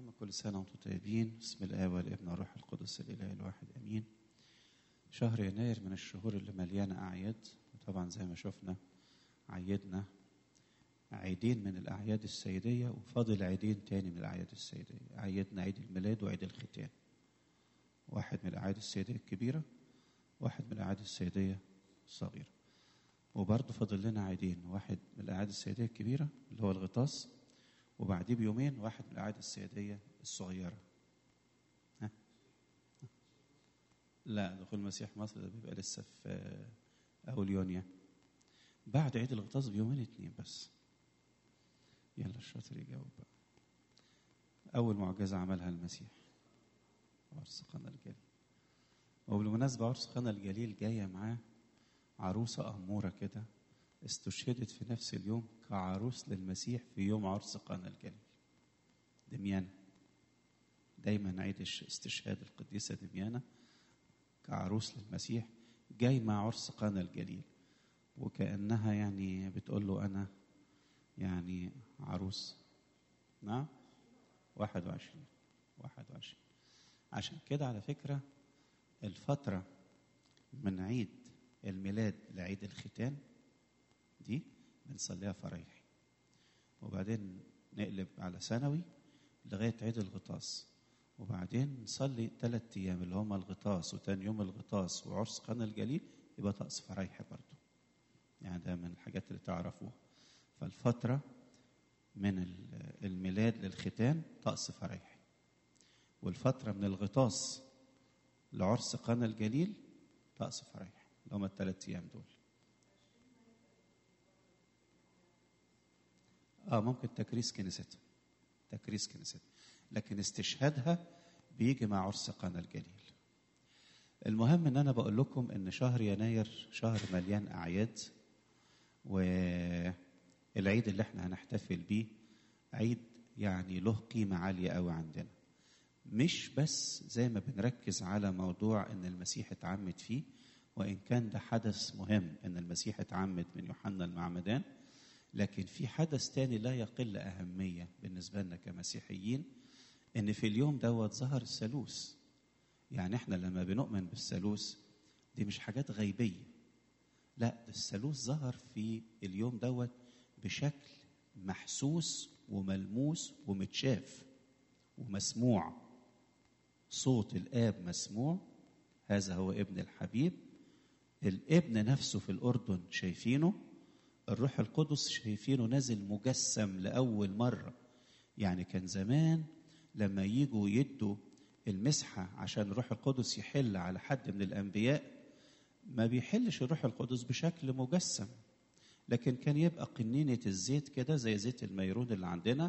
عم كل سنة وانتم طيبين بسم الآب والابن والروح القدس الإله الواحد أمين شهر يناير من الشهور اللي مليانة أعياد وطبعا زي ما شفنا عيدنا عيدين من الأعياد السيدية وفاضل عيدين تاني من الأعياد السيدية عيدنا عيد الميلاد وعيد الختان واحد من الأعياد السيدية الكبيرة واحد من الأعياد السيدية الصغيرة وبرضه فاضل لنا عيدين واحد من الأعياد السيدية الكبيرة اللي هو الغطاس وبعديه بيومين واحد من الأعياد السيدية الصغيرة ها؟ لا دخول المسيح مصر ده بيبقى لسه في أول يونيو بعد عيد الغطاس بيومين اتنين بس يلا الشاطر يجاوب بقى أول معجزة عملها المسيح عرس قنا الجليل وبالمناسبة عرس قنا الجليل جاية معاه عروسة أمورة كده استشهدت في نفس اليوم كعروس للمسيح في يوم عرس قنا الجليل دميانة دايما نعيد استشهاد القديسة دميانة كعروس للمسيح جاي مع عرس قنا الجليل وكأنها يعني بتقول له أنا يعني عروس نعم واحد وعشرين واحد وعشرين عشان كده على فكرة الفترة من عيد الميلاد لعيد الختان دي بنصليها فرايحي وبعدين نقلب على ثانوي لغاية عيد الغطاس وبعدين نصلي ثلاث أيام اللي هما الغطاس وتاني يوم الغطاس وعرس قنا الجليل يبقى طقس فرايحي برضه يعني ده من الحاجات اللي تعرفوها فالفترة من الميلاد للختان طقس فرايحي والفترة من الغطاس لعرس قنا الجليل طقس فرايحي اللي هما الثلاث أيام دول اه ممكن تكريس كنيستها تكريس كنيستها لكن استشهادها بيجي مع عرس قنا الجليل المهم ان انا بقول لكم ان شهر يناير شهر مليان اعياد والعيد اللي احنا هنحتفل بيه عيد يعني له قيمة عالية قوي عندنا مش بس زي ما بنركز على موضوع ان المسيح اتعمد فيه وان كان ده حدث مهم ان المسيح اتعمد من يوحنا المعمدان لكن في حدث تاني لا يقل أهمية بالنسبة لنا كمسيحيين إن في اليوم دوت ظهر الثالوث يعني إحنا لما بنؤمن بالثالوث دي مش حاجات غيبية لا ده الثالوث ظهر في اليوم دوت بشكل محسوس وملموس ومتشاف ومسموع صوت الآب مسموع هذا هو ابن الحبيب الابن نفسه في الأردن شايفينه الروح القدس شايفينه نازل مجسم لأول مرة يعني كان زمان لما يجوا يدوا المسحة عشان الروح القدس يحل على حد من الأنبياء ما بيحلش الروح القدس بشكل مجسم لكن كان يبقى قنينة الزيت كده زي زيت الميرون اللي عندنا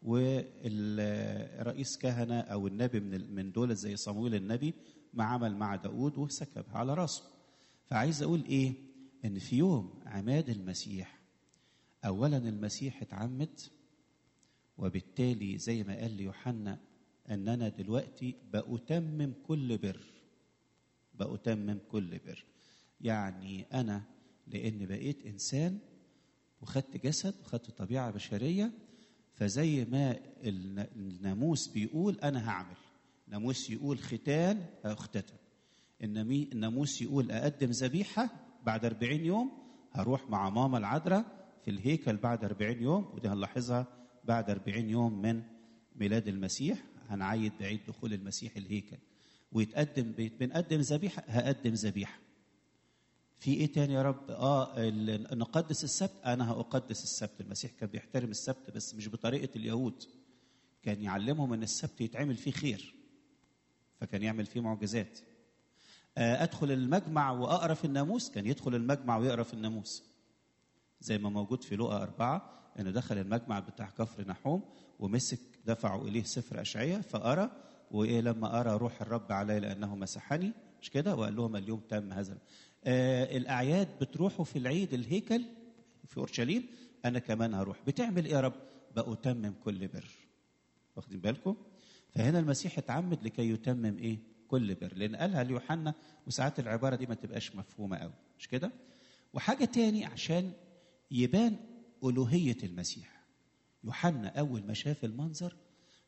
والرئيس كهنة أو النبي من من دول زي صمويل النبي ما عمل مع داود وسكبها على راسه فعايز أقول إيه ان في يوم عماد المسيح اولا المسيح اتعمد وبالتالي زي ما قال ليوحنا ان انا دلوقتي بأتمم كل بر بأتمم كل بر يعني انا لان بقيت انسان وخدت جسد وخدت طبيعه بشريه فزي ما الناموس بيقول انا هعمل ناموس يقول ختان هختتن الناموس يقول اقدم ذبيحه بعد 40 يوم هروح مع ماما العذراء في الهيكل بعد 40 يوم ودي هنلاحظها بعد 40 يوم من ميلاد المسيح هنعيد بعيد دخول المسيح الهيكل ويتقدم بنقدم ذبيحه هقدم ذبيحه في ايه تاني يا رب اه نقدس السبت انا هاقدس السبت المسيح كان بيحترم السبت بس مش بطريقه اليهود كان يعلمهم ان السبت يتعمل فيه خير فكان يعمل فيه معجزات ادخل المجمع واقرا في الناموس كان يدخل المجمع ويقرا في الناموس زي ما موجود في لقا أربعة انه دخل المجمع بتاع كفر نحوم ومسك دفعوا اليه سفر اشعياء فقرا وايه لما قرا روح الرب علي لانه مسحني مش كده وقال لهم اليوم تم هذا آه الاعياد بتروحوا في العيد الهيكل في اورشليم انا كمان هروح بتعمل ايه يا رب بأتمم كل بر واخدين بالكم فهنا المسيح اتعمد لكي يتمم ايه كل بر لان قالها ليوحنا وساعات العباره دي ما تبقاش مفهومه قوي مش كده وحاجه تاني عشان يبان الوهيه المسيح يوحنا اول ما شاف المنظر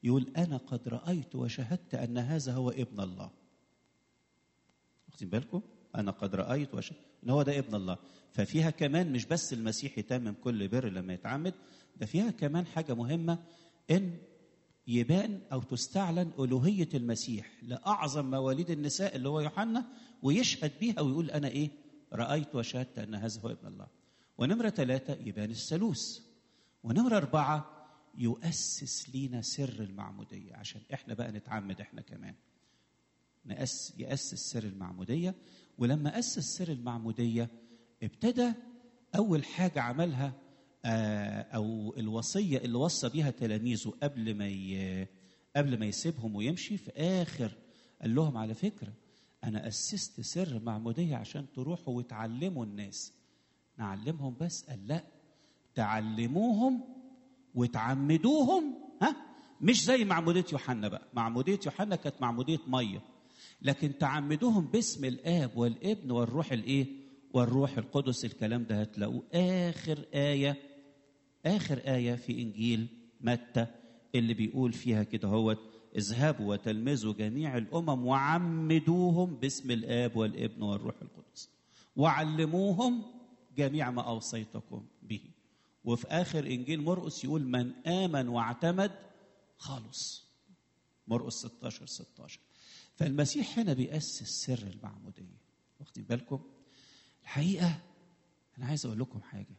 يقول انا قد رايت وشهدت ان هذا هو ابن الله واخدين بالكم انا قد رايت وشهدت ان هو ده ابن الله ففيها كمان مش بس المسيح يتمم كل بر لما يتعمد ده فيها كمان حاجه مهمه ان يبان او تستعلن الوهيه المسيح لاعظم مواليد النساء اللي هو يوحنا ويشهد بيها ويقول انا ايه رايت وشهدت ان هذا هو ابن الله ونمره ثلاثه يبان الثالوث ونمره اربعه يؤسس لينا سر المعموديه عشان احنا بقى نتعمد احنا كمان نأس يأسس سر المعمودية ولما أسس سر المعمودية ابتدى أول حاجة عملها آه، أو الوصية اللي وصى بيها تلاميذه قبل ما ي... قبل ما يسيبهم ويمشي في آخر قال لهم على فكرة أنا أسست سر المعمودية عشان تروحوا وتعلموا الناس نعلمهم بس قال لا تعلموهم وتعمدوهم ها مش زي معمودية يوحنا بقى معمودية يوحنا كانت معمودية مية لكن تعمدوهم باسم الآب والابن والروح الإيه والروح القدس الكلام ده هتلاقوه آخر آية آخر آية في إنجيل متى اللي بيقول فيها كده هو اذهبوا وتلمذوا جميع الأمم وعمدوهم باسم الآب والابن والروح القدس وعلموهم جميع ما أوصيتكم به وفي آخر إنجيل مرقس يقول من آمن واعتمد خالص مرقس 16 16 فالمسيح هنا بيأسس سر المعمودية واخدين بالكم الحقيقة أنا عايز أقول لكم حاجة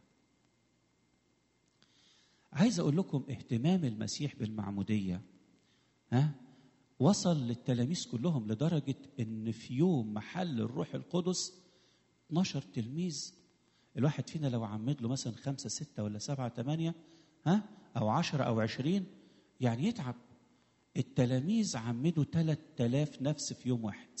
عايز أقول لكم اهتمام المسيح بالمعمودية ها وصل للتلاميذ كلهم لدرجة إن في يوم محل الروح القدس 12 تلميذ الواحد فينا لو عمد له مثلا خمسة ستة ولا سبعة ثمانية ها أو عشرة أو عشرين يعني يتعب التلاميذ عمدوا ثلاث آلاف نفس في يوم واحد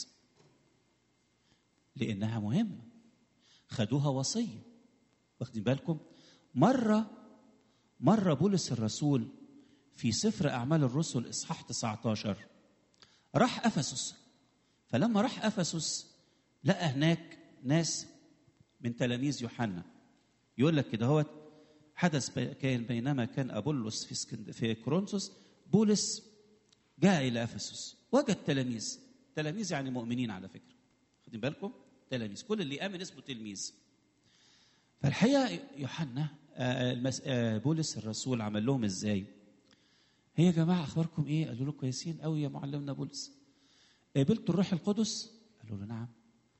لأنها مهمة خدوها وصية واخدين بالكم مرة مرة بولس الرسول في سفر أعمال الرسل إصحاح 19 راح أفسس فلما راح أفسس لقى هناك ناس من تلاميذ يوحنا يقول لك كده هو حدث كان بينما كان أبولس في اسكند في كورنثوس بولس جاء إلى أفسس وجد تلاميذ تلاميذ يعني مؤمنين على فكرة خدين بالكم تلاميذ كل اللي آمن اسمه تلميذ فالحقيقة يوحنا آه، المس... آه، بولس الرسول عمل لهم ازاي هي يا جماعة أخباركم إيه قالوا له كويسين قوي يا معلمنا بولس قبلتوا الروح القدس قالوا له نعم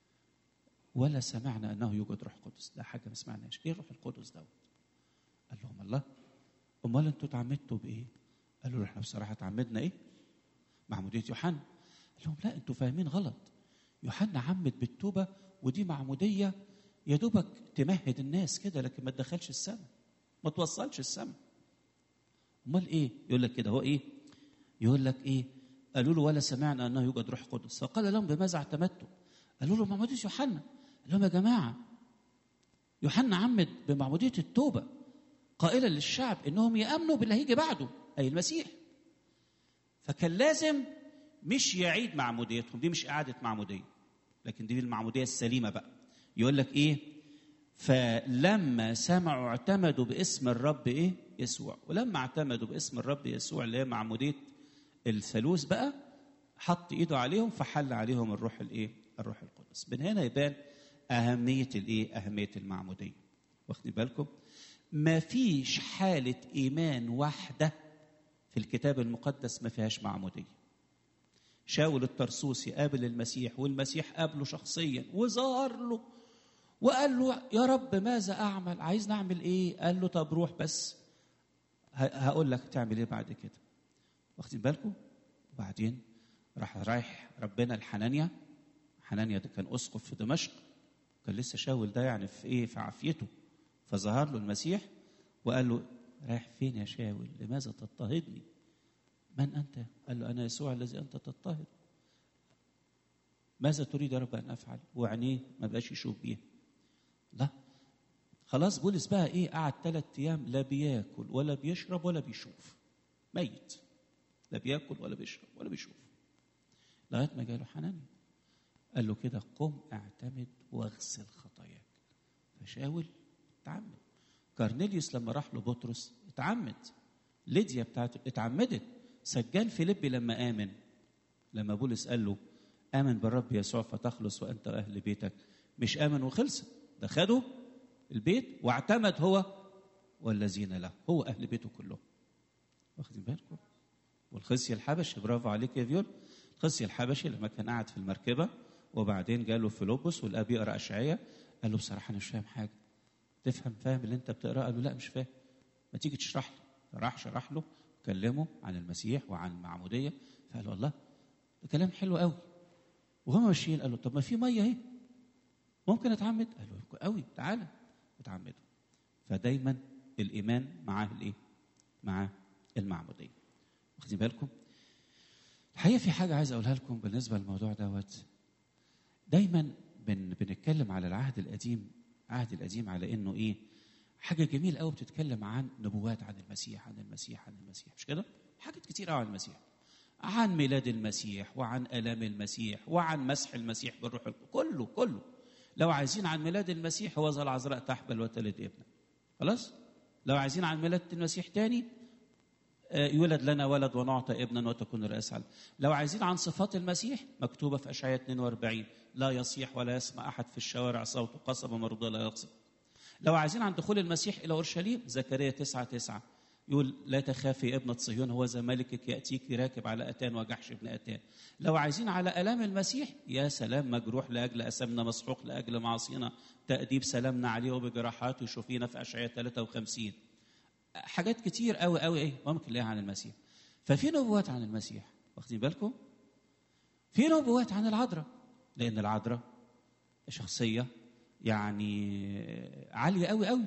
ولا سمعنا أنه يوجد روح قدس لا حاجة ما سمعناش إيه الروح القدس دوت قال لهم الله أمال أنتوا اتعمدتوا بإيه قالوا له احنا بصراحة اتعمدنا إيه معمودية يوحنا قال لهم لا أنتوا فاهمين غلط يوحنا عمد بالتوبة ودي معمودية يا دوبك تمهد الناس كده لكن ما تدخلش السماء ما توصلش السماء امال ايه يقول لك كده هو ايه يقول لك ايه قالوا له ولا سمعنا انه يوجد روح قدس فقال لهم بماذا اعتمدتم قالوا له معمودية يوحنا قال لهم يا جماعة يوحنا عمد بمعمودية التوبة قائلا للشعب انهم يامنوا باللي هيجي بعده اي المسيح فكان لازم مش يعيد معموديتهم دي مش اعاده معموديه لكن دي المعموديه السليمه بقى يقول لك ايه فلما سمعوا اعتمدوا باسم الرب ايه يسوع ولما اعتمدوا باسم الرب يسوع اللي هي معموديه الثالوث بقى حط ايده عليهم فحل عليهم الروح الايه الروح القدس من هنا يبان اهميه الايه اهميه المعموديه واخدين بالكم ما فيش حاله ايمان واحده في الكتاب المقدس ما فيهاش معموديه شاول الترسوسي قابل المسيح والمسيح قابله شخصيا وظهر له وقال له يا رب ماذا اعمل عايز نعمل ايه قال له طب روح بس هقول لك تعمل ايه بعد كده واخدين بالكم وبعدين راح رايح ربنا الحنانيا حنانيا ده كان اسقف في دمشق كان لسه شاول ده يعني في ايه في عافيته فظهر له المسيح وقال له رايح فين يا شاول لماذا تضطهدني من انت قال له انا يسوع الذي انت تضطهد ماذا تريد يا رب ان افعل وعينيه ما بقاش يشوف بيها لا خلاص بولس بقى ايه قعد ثلاث ايام لا بياكل ولا بيشرب ولا بيشوف ميت لا بياكل ولا بيشرب ولا بيشوف لغايه ما جاله حنانيا قال له كده قم اعتمد واغسل خطاياك فشاول اتعمد كارنيليوس لما راح له بطرس اتعمد ليديا بتاعته اتعمدت سجان فيليب لما آمن لما بولس قال له آمن بالرب يسوع فتخلص وأنت وأهل بيتك مش آمن وخلص ده خده البيت واعتمد هو والذين له هو أهل بيته كلهم واخدين بالكم والخصي الحبشي برافو عليك يا فيول الخصي الحبشي لما كان قاعد في المركبة وبعدين جاله فيلبس والاب يقرا اشعياء قال له بصراحه انا مش فاهم حاجه تفهم فاهم اللي انت بتقراه قال له لا مش فاهم ما تيجي تشرح لي راح شرح له كلمه عن المسيح وعن المعموديه فقال له الله ده كلام حلو قوي وهم ماشيين قال له طب ما في ميه اهي ممكن اتعمد قال له قوي تعالى اتعمدوا فدايما الايمان معاه الايه معاه المعموديه واخدين بالكم الحقيقه في حاجه عايز اقولها لكم بالنسبه للموضوع دوت دايما بن بنتكلم على العهد القديم العهد القديم على انه ايه حاجه جميله قوي بتتكلم عن نبوات عن المسيح عن المسيح عن المسيح مش كده حاجات كتير قوي عن المسيح عن ميلاد المسيح وعن الام المسيح وعن مسح المسيح بالروح القدس كله كله لو عايزين عن ميلاد المسيح هو العذراء تحبل وتلد ابنا خلاص لو عايزين عن ميلاد المسيح تاني يولد لنا ولد ونعطى ابنا وتكون الرئاسة على لو عايزين عن صفات المسيح مكتوبة في أشعياء 42 لا يصيح ولا يسمع أحد في الشوارع صوت قصبة مرضى لا يقصد لو عايزين عن دخول المسيح إلى أورشليم زكريا 9 9 يقول لا تخافي يا ابنة صهيون هو ذا ملكك يأتيك راكب على أتان وجحش ابن أتان لو عايزين على ألام المسيح يا سلام مجروح لأجل أسمنا مسحوق لأجل معاصينا تأديب سلامنا عليه وبجراحاته شوفينا في أشعياء 53 حاجات كتير قوي قوي ايه ممكن نلاقيها عن المسيح ففي نبوات عن المسيح واخدين بالكم في نبوات عن العذراء لان العذراء شخصيه يعني عاليه قوي قوي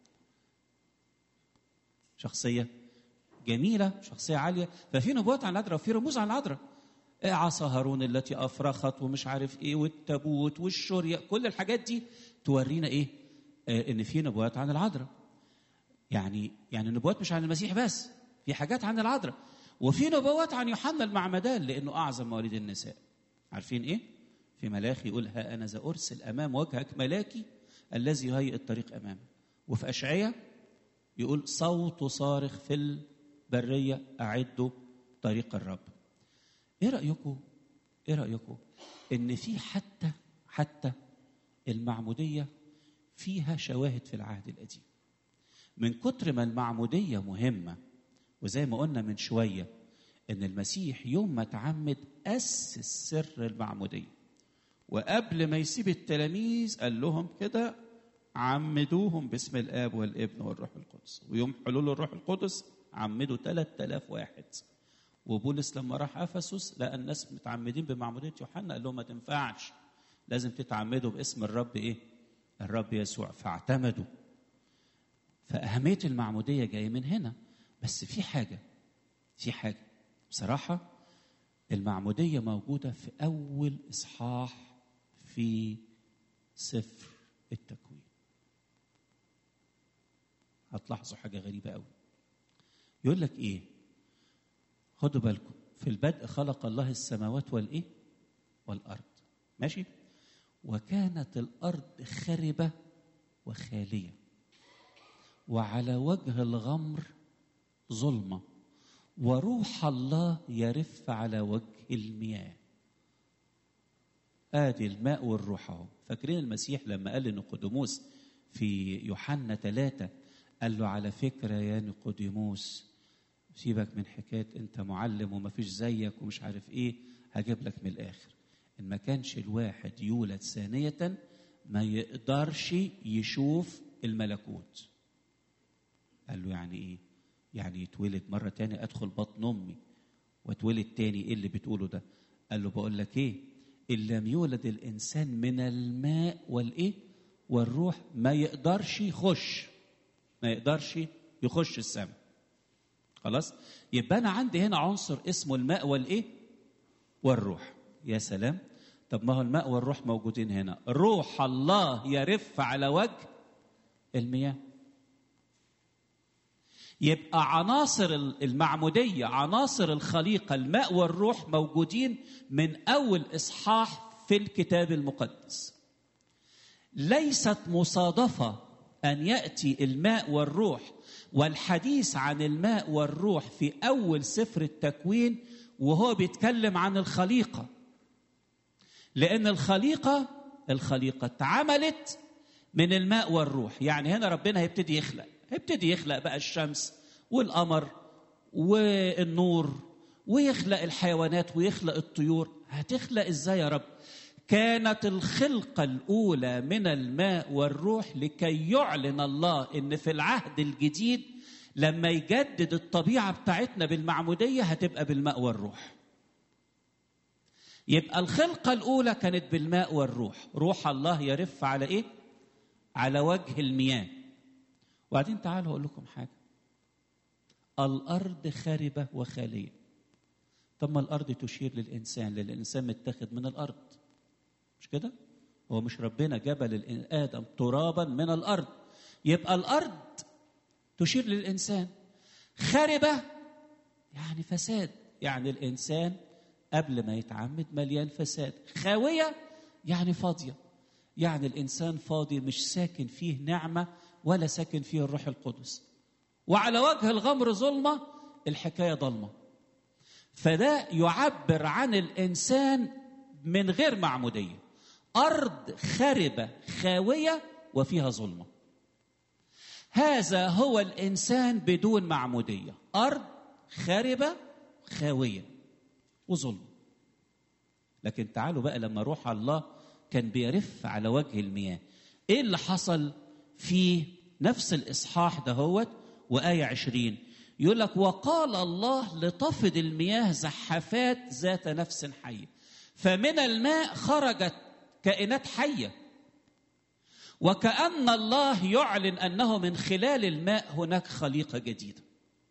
شخصيه جميله شخصيه عاليه ففي نبوات عن العذراء وفي رموز عن العذراء عصا هارون التي افرخت ومش عارف ايه والتابوت والشريه كل الحاجات دي تورينا ايه آه ان في نبوات عن العذراء يعني يعني النبوات مش عن المسيح بس في حاجات عن العذراء وفي نبوات عن يوحنا المعمدان لانه اعظم مواليد النساء عارفين ايه في ملاخي يقول ها انا ذا ارسل امام وجهك ملاكي الذي يهيئ الطريق امامه وفي اشعياء يقول صوت صارخ في البريه اعدوا طريق الرب ايه رايكم ايه رايكم ان في حتى حتى المعموديه فيها شواهد في العهد القديم من كتر ما المعمودية مهمة وزي ما قلنا من شوية إن المسيح يوم ما تعمد أسس سر المعمودية وقبل ما يسيب التلاميذ قال لهم كده عمدوهم باسم الآب والابن والروح القدس ويوم حلول الروح القدس عمدوا 3000 واحد وبولس لما راح أفسس لقى الناس متعمدين بمعمودية يوحنا قال لهم ما تنفعش لازم تتعمدوا باسم الرب إيه؟ الرب يسوع فاعتمدوا فأهمية المعمودية جاية من هنا بس في حاجة في حاجة بصراحة المعمودية موجودة في أول إصحاح في سفر التكوين هتلاحظوا حاجة غريبة قوي يقول لك إيه خدوا بالكم في البدء خلق الله السماوات والإيه والأرض ماشي وكانت الأرض خربة وخالية وعلى وجه الغمر ظلمة وروح الله يرف على وجه المياه آدي الماء والروح اهو فاكرين المسيح لما قال لنيقوديموس في يوحنا ثلاثة قال له على فكرة يا نيقوديموس سيبك من حكاية أنت معلم وما فيش زيك ومش عارف إيه هجيب لك من الآخر إن ما كانش الواحد يولد ثانية ما يقدرش يشوف الملكوت قال له يعني ايه يعني يتولد مرة تاني أدخل بطن أمي واتولد تاني إيه اللي بتقوله ده قال له بقول لك إيه إن لم يولد الإنسان من الماء والإيه والروح ما يقدرش يخش ما يقدرش يخش السماء خلاص يبقى أنا عندي هنا عنصر اسمه الماء والإيه والروح يا سلام طب ما هو الماء والروح موجودين هنا روح الله يرف على وجه المياه يبقى عناصر المعمودية عناصر الخليقة الماء والروح موجودين من أول إصحاح في الكتاب المقدس ليست مصادفة ان ياتي الماء والروح والحديث عن الماء والروح في اول سفر التكوين وهو بيتكلم عن الخليقه لان الخليقه الخليقه اتعملت من الماء والروح يعني هنا ربنا هيبتدي يخلق هيبتدي يخلق بقى الشمس والقمر والنور ويخلق الحيوانات ويخلق الطيور هتخلق ازاي يا رب كانت الخلقه الاولى من الماء والروح لكي يعلن الله ان في العهد الجديد لما يجدد الطبيعه بتاعتنا بالمعموديه هتبقى بالماء والروح يبقى الخلقه الاولى كانت بالماء والروح روح الله يرف على ايه على وجه المياه وبعدين تعالوا اقول لكم حاجه الارض خاربه وخاليه طب ما الارض تشير للانسان لان الانسان متاخد من الارض مش كده هو مش ربنا جبل ادم ترابا من الارض يبقى الارض تشير للانسان خاربه يعني فساد يعني الانسان قبل ما يتعمد مليان فساد خاويه يعني فاضيه يعني الانسان فاضي مش ساكن فيه نعمه ولا ساكن فيه الروح القدس وعلى وجه الغمر ظلمه الحكايه ضلمه فده يعبر عن الانسان من غير معموديه ارض خربه خاويه وفيها ظلمه هذا هو الانسان بدون معموديه ارض خربه خاويه وظلمه لكن تعالوا بقى لما روح الله كان بيرف على وجه المياه ايه اللي حصل في نفس الاصحاح دهوت وايه عشرين يقول لك وقال الله لتفض المياه زحفات ذات نفس حيه فمن الماء خرجت كائنات حيه وكأن الله يعلن أنه من خلال الماء هناك خليقة جديدة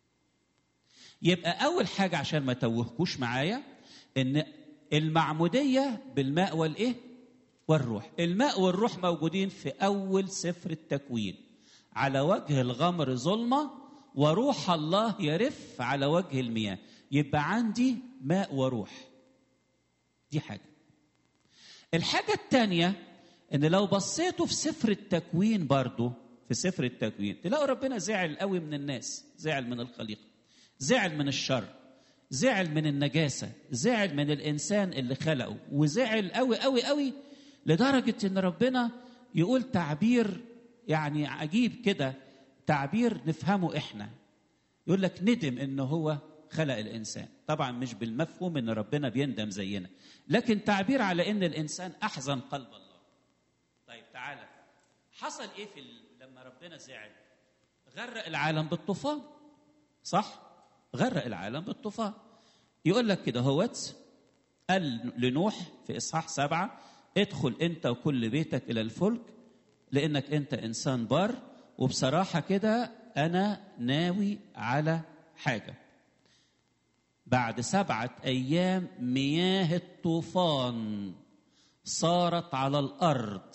يبقى أول حاجة عشان ما توهكوش معايا إن المعمودية بالماء والإيه؟ والروح الماء والروح موجودين في أول سفر التكوين على وجه الغمر ظلمة وروح الله يرف على وجه المياه يبقى عندي ماء وروح دي حاجة الحاجة الثانية ان لو بصيتوا في سفر التكوين برضو في سفر التكوين تلاقوا ربنا زعل قوي من الناس زعل من الخليقه زعل من الشر زعل من النجاسه زعل من الانسان اللي خلقه وزعل قوي قوي قوي لدرجه ان ربنا يقول تعبير يعني عجيب كده تعبير نفهمه احنا يقول لك ندم ان هو خلق الانسان طبعا مش بالمفهوم ان ربنا بيندم زينا لكن تعبير على ان الانسان احزن قلب الله طيب تعالى حصل ايه في ال... لما ربنا زعل غرق العالم بالطوفان صح غرق العالم بالطوفان يقول لك كده هوت قال لنوح في اصحاح سبعه ادخل انت وكل بيتك الى الفلك لانك انت انسان بار وبصراحه كده انا ناوي على حاجه بعد سبعه ايام مياه الطوفان صارت على الارض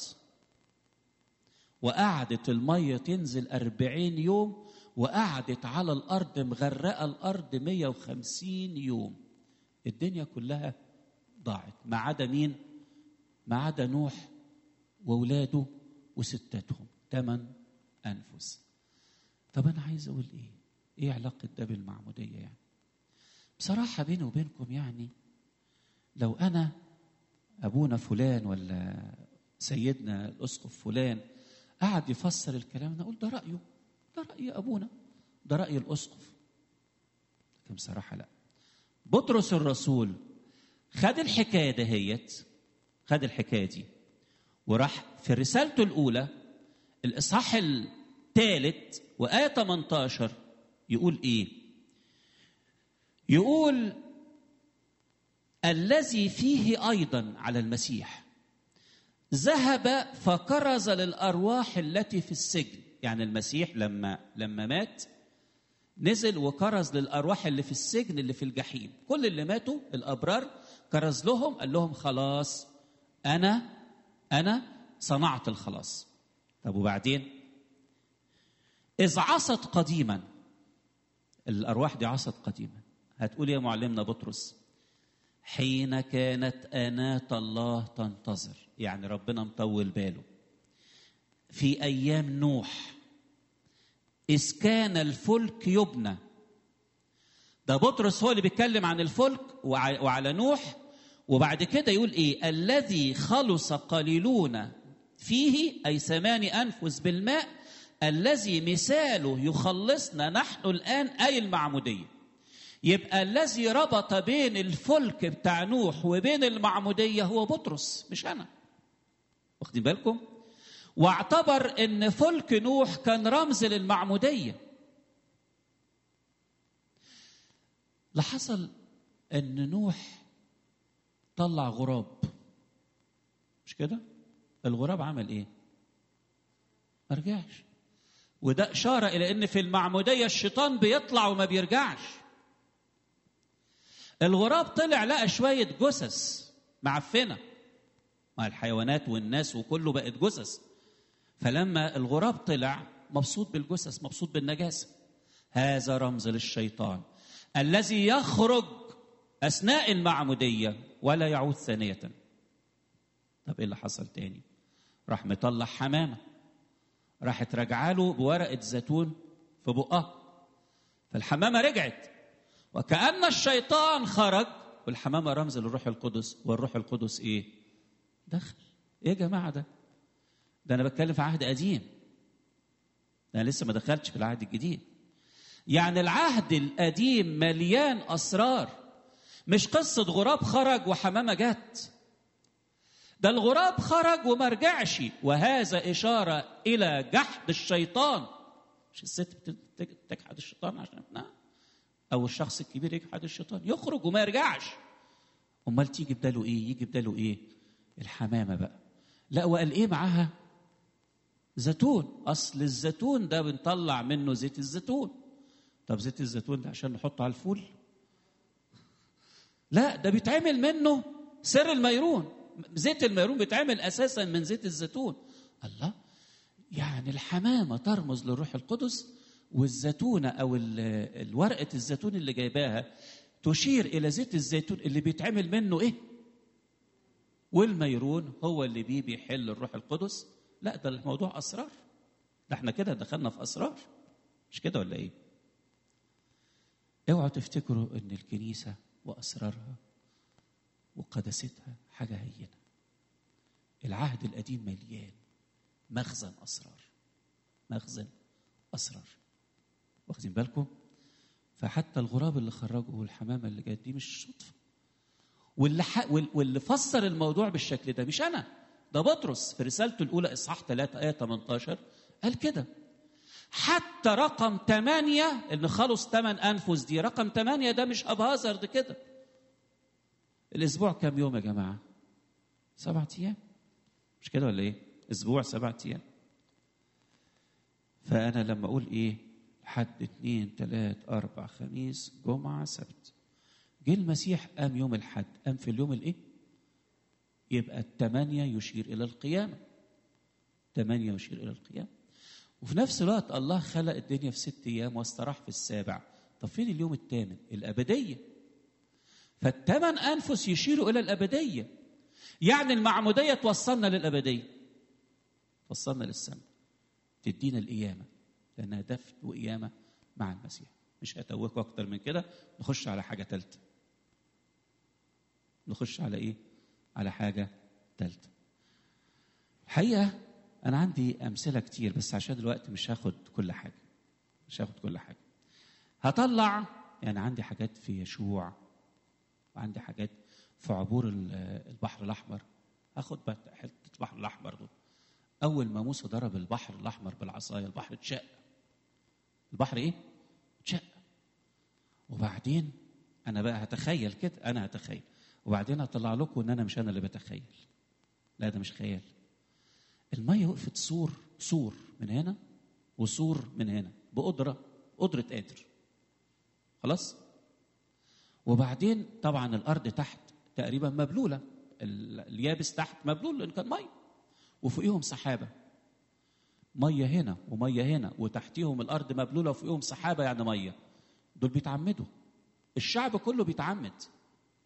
وقعدت المية تنزل أربعين يوم وقعدت على الأرض مغرقة الأرض مية وخمسين يوم الدنيا كلها ضاعت ما عدا مين ما عدا نوح وولاده وستاتهم ثمان أنفس طب أنا عايز أقول إيه إيه علاقة ده بالمعمودية يعني بصراحة بيني وبينكم يعني لو أنا أبونا فلان ولا سيدنا الأسقف فلان قعد يفسر الكلام ده اقول ده رايه ده راي ابونا ده راي الاسقف لكن بصراحه لا بطرس الرسول خد الحكايه دهيت خد الحكايه دي وراح في رسالته الاولى الاصحاح الثالث وايه 18 يقول ايه يقول الذي فيه ايضا على المسيح ذهب فكرز للارواح التي في السجن يعني المسيح لما لما مات نزل وكرز للارواح اللي في السجن اللي في الجحيم كل اللي ماتوا الابرار كرز لهم قال لهم خلاص انا انا صنعت الخلاص طب وبعدين اذ عصت قديما الارواح دي عصت قديما هتقول يا معلمنا بطرس حين كانت انات الله تنتظر يعني ربنا مطول باله في ايام نوح اذ كان الفلك يبنى ده بطرس هو اللي بيتكلم عن الفلك وعلى نوح وبعد كده يقول ايه الذي خلص قليلون فيه اي ثماني انفس بالماء الذي مثاله يخلصنا نحن الان اي المعموديه يبقى الذي ربط بين الفلك بتاع نوح وبين المعموديه هو بطرس مش انا واخدين بالكم واعتبر ان فلك نوح كان رمز للمعموديه لحصل ان نوح طلع غراب مش كده الغراب عمل ايه ما رجعش وده اشاره الى ان في المعموديه الشيطان بيطلع وما بيرجعش الغراب طلع لقى شويه جثث معفنه مع الحيوانات والناس وكله بقت جثث فلما الغراب طلع مبسوط بالجثث مبسوط بالنجاسه هذا رمز للشيطان الذي يخرج اثناء المعموديه ولا يعود ثانيه طب ايه اللي حصل تاني راح مطلع حمامه راحت راجعه له بورقه زيتون في بقها فالحمامه رجعت وكأن الشيطان خرج والحمامه رمز للروح القدس والروح القدس ايه دخل ايه يا جماعه ده ده انا بتكلم في عهد قديم ده انا لسه ما دخلتش في العهد الجديد يعني العهد القديم مليان اسرار مش قصه غراب خرج وحمامه جت ده الغراب خرج وما رجعش وهذا اشاره الى جحد الشيطان مش الست بتجحد الشيطان عشان ابنها او الشخص الكبير يجحد الشيطان يخرج وما يرجعش امال تيجي بداله ايه يجي بداله ايه الحمامه بقى لا وقال ايه معاها زيتون اصل الزيتون ده بنطلع منه زيت الزيتون طب زيت الزيتون ده عشان نحطه على الفول لا ده بيتعمل منه سر الميرون زيت الميرون بيتعمل اساسا من زيت الزيتون الله يعني الحمامه ترمز للروح القدس والزيتونه او الورقه الزيتون اللي جايباها تشير الى زيت الزيتون اللي بيتعمل منه ايه والميرون هو اللي بيه بيحل الروح القدس لا ده الموضوع اسرار ده احنا كده دخلنا في اسرار مش كده ولا ايه اوعوا تفتكروا ان الكنيسه واسرارها وقداستها حاجه هينه العهد القديم مليان مخزن اسرار مخزن اسرار واخدين بالكم فحتى الغراب اللي خرجه والحمامه اللي جت دي مش صدفه واللي ح... واللي فسر الموضوع بالشكل ده مش انا ده بطرس في رسالته الاولى اصحاح 3 ايه 18 قال كده حتى رقم 8 اللي خلص 8 انفس دي رقم 8 ده مش ابهازر ده كده الاسبوع كام يوم يا جماعه سبعة ايام مش كده ولا ايه اسبوع سبعة ايام فانا لما اقول ايه حد اثنين ثلاث اربع خميس جمعه سبت جه المسيح قام يوم الحد قام في اليوم الايه يبقى الثمانية يشير إلى القيامة ثمانية يشير إلى القيامة وفي نفس الوقت الله خلق الدنيا في ست أيام واستراح في السابع طب فين اليوم الثامن الأبدية فالثمان أنفس يشيروا إلى الأبدية يعني المعمودية توصلنا للأبدية توصلنا للسماء تدينا القيامة لأنها دفن وقيامة مع المسيح مش هتوهكوا أكتر من كده نخش على حاجة ثالثة نخش على إيه؟ على حاجة ثالثة الحقيقة أنا عندي أمثلة كتير بس عشان الوقت مش هاخد كل حاجة مش هاخد كل حاجة هطلع يعني عندي حاجات في يشوع وعندي حاجات في عبور البحر الأحمر هاخد حتة البحر الأحمر دول أول ما موسى ضرب البحر الأحمر بالعصاية البحر اتشق البحر إيه؟ اتشق وبعدين أنا بقى هتخيل كده أنا هتخيل وبعدين هطلع لكم ان انا مش انا اللي بتخيل لا ده مش خيال الميه وقفت سور سور من هنا وسور من هنا بقدره قدره قادر خلاص وبعدين طبعا الارض تحت تقريبا مبلوله اليابس تحت مبلول لان كان ميه وفوقيهم سحابه ميه هنا وميه هنا وتحتيهم الارض مبلوله وفوقيهم سحابه يعني ميه دول بيتعمدوا الشعب كله بيتعمد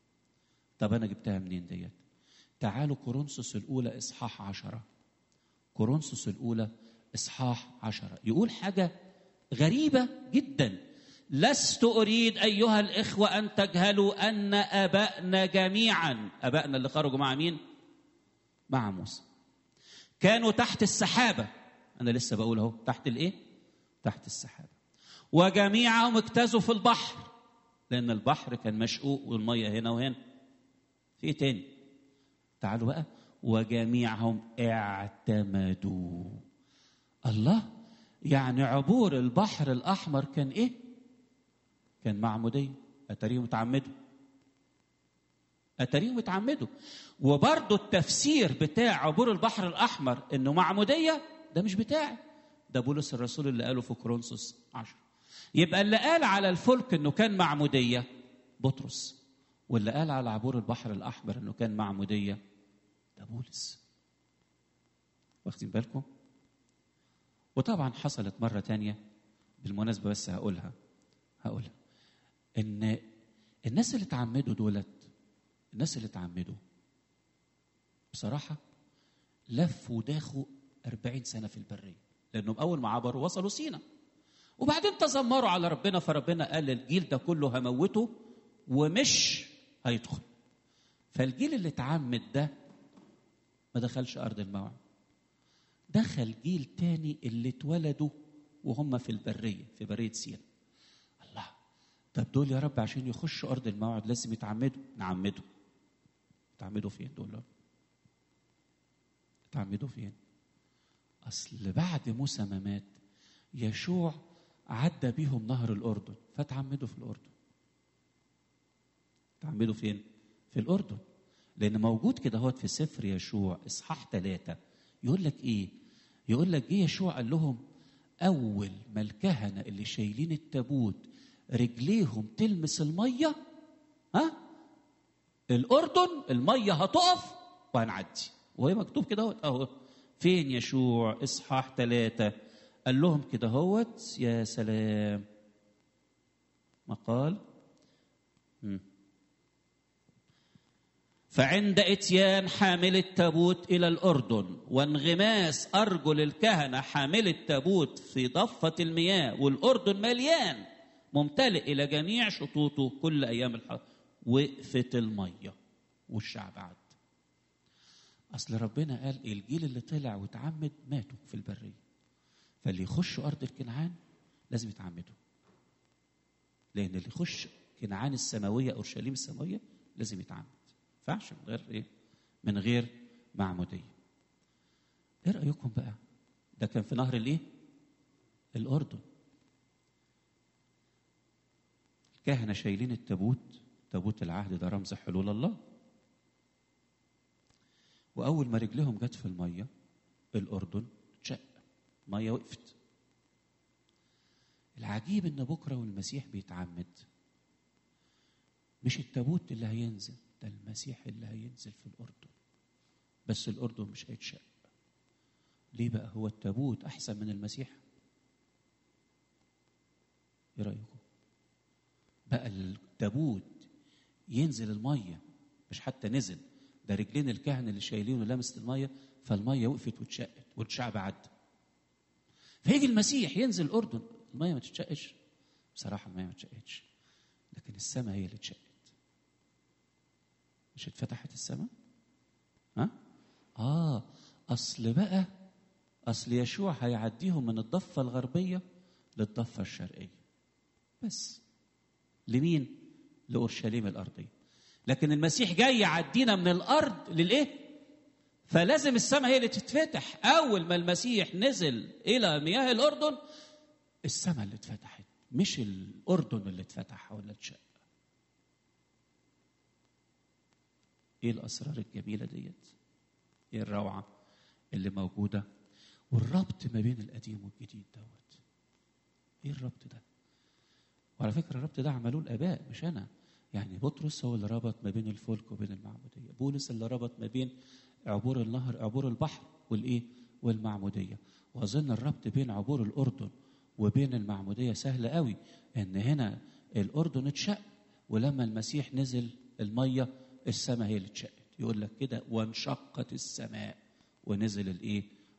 طب أنا جبتها منين ديت؟ تعالوا كورنثوس الأولى إصحاح عشرة كورنثوس الأولى إصحاح عشرة يقول حاجة غريبة جدا لست أريد أيها الإخوة أن تجهلوا أن أبائنا جميعا أبائنا اللي خرجوا مع مين؟ مع موسى كانوا تحت السحابة أنا لسه بقول أهو تحت الإيه؟ تحت السحابة وجميعهم اجتازوا في البحر لأن البحر كان مشقوق والمية هنا وهنا في إيه تاني؟ تعالوا بقى وجميعهم اعتمدوا الله يعني عبور البحر الأحمر كان إيه؟ كان معمودية أتاريهم اتعمدوا أتاريهم اتعمدوا وبرضه التفسير بتاع عبور البحر الأحمر إنه معمودية ده مش بتاعي ده بولس الرسول اللي قاله في كورنثوس 10 يبقى اللي قال على الفلك إنه كان معمودية بطرس واللي قال على عبور البحر الأحمر إنه كان معمودية ده بولس واخدين بالكم وطبعا حصلت مرة تانية بالمناسبة بس هقولها هقولها ان الناس اللي اتعمدوا دولت الناس اللي اتعمدوا بصراحة لفوا وداخوا أربعين سنة في البرية لأنهم أول ما عبروا وصلوا سينا وبعدين تذمروا على ربنا فربنا قال الجيل ده كله هموته ومش هيدخل فالجيل اللي اتعمد ده ما دخلش أرض الموعد دخل جيل تاني اللي اتولدوا وهم في البرية في برية سينا الله طب دول يا رب عشان يخشوا أرض الموعد لازم يتعمدوا نعمدوا تعمدوا فين دول تعمدوا فين أصل بعد موسى ما مات يشوع عدى بيهم نهر الأردن فتعمدوا في الأردن تعمدوا فين في الأردن لأن موجود كده هوت في سفر يشوع إصحاح ثلاثة يقول لك إيه يقول لك جه يشوع قال لهم أول ما الكهنة اللي شايلين التابوت رجليهم تلمس المية ها الأردن المية هتقف وهنعدي وهي مكتوب كده اهوت أهو فين يشوع إصحاح ثلاثة قال لهم كده هوت يا سلام ما قال مم. فعند اتيان حامل التابوت الى الاردن وانغماس ارجل الكهنه حامل التابوت في ضفه المياه والاردن مليان ممتلئ الى جميع شطوطه كل ايام الحرب وقفت الميه والشعب عد اصل ربنا قال الجيل اللي طلع واتعمد ماتوا في البريه فاللي يخشوا ارض الكنعان لازم يتعمدوا لان اللي يخش كنعان السماويه اورشليم السماويه لازم يتعمد ينفعش من غير ايه؟ من غير معموديه. ايه رايكم بقى؟ ده كان في نهر الايه؟ الاردن. الكهنه شايلين التابوت، تابوت العهد ده رمز حلول الله. واول ما رجلهم جت في الميه الاردن اتشق الميه وقفت. العجيب ان بكره والمسيح بيتعمد مش التابوت اللي هينزل ده المسيح اللي هينزل في الأردن بس الأردن مش هيتشق ليه بقى هو التابوت أحسن من المسيح إيه رأيكم بقى التابوت ينزل المية مش حتى نزل ده رجلين الكهنة اللي شايلينه لمست المية فالمية وقفت واتشقت والشعب عدى فيجي المسيح ينزل الأردن المية ما تتشقش بصراحة المية ما تتشقتش لكن السماء هي اللي اتشقت مش اتفتحت السماء ها اه اصل بقى اصل يشوع هيعديهم من الضفه الغربيه للضفه الشرقيه بس لمين لاورشليم الارضيه لكن المسيح جاي يعدينا من الارض للايه فلازم السماء هي اللي تتفتح اول ما المسيح نزل الى مياه الاردن السماء اللي اتفتحت مش الاردن اللي اتفتح ولا اتشق ايه الاسرار الجميله ديت ايه الروعه اللي موجوده والربط ما بين القديم والجديد دوت ايه الربط ده وعلى فكره الربط ده عملوه الاباء مش انا يعني بطرس هو اللي ربط ما بين الفلك وبين المعموديه بولس اللي ربط ما بين عبور النهر عبور البحر والايه والمعموديه واظن الربط بين عبور الاردن وبين المعموديه سهل قوي ان هنا الاردن اتشق ولما المسيح نزل الميه السماء هي اللي اتشقت يقول لك كده وانشقت السماء ونزل الايه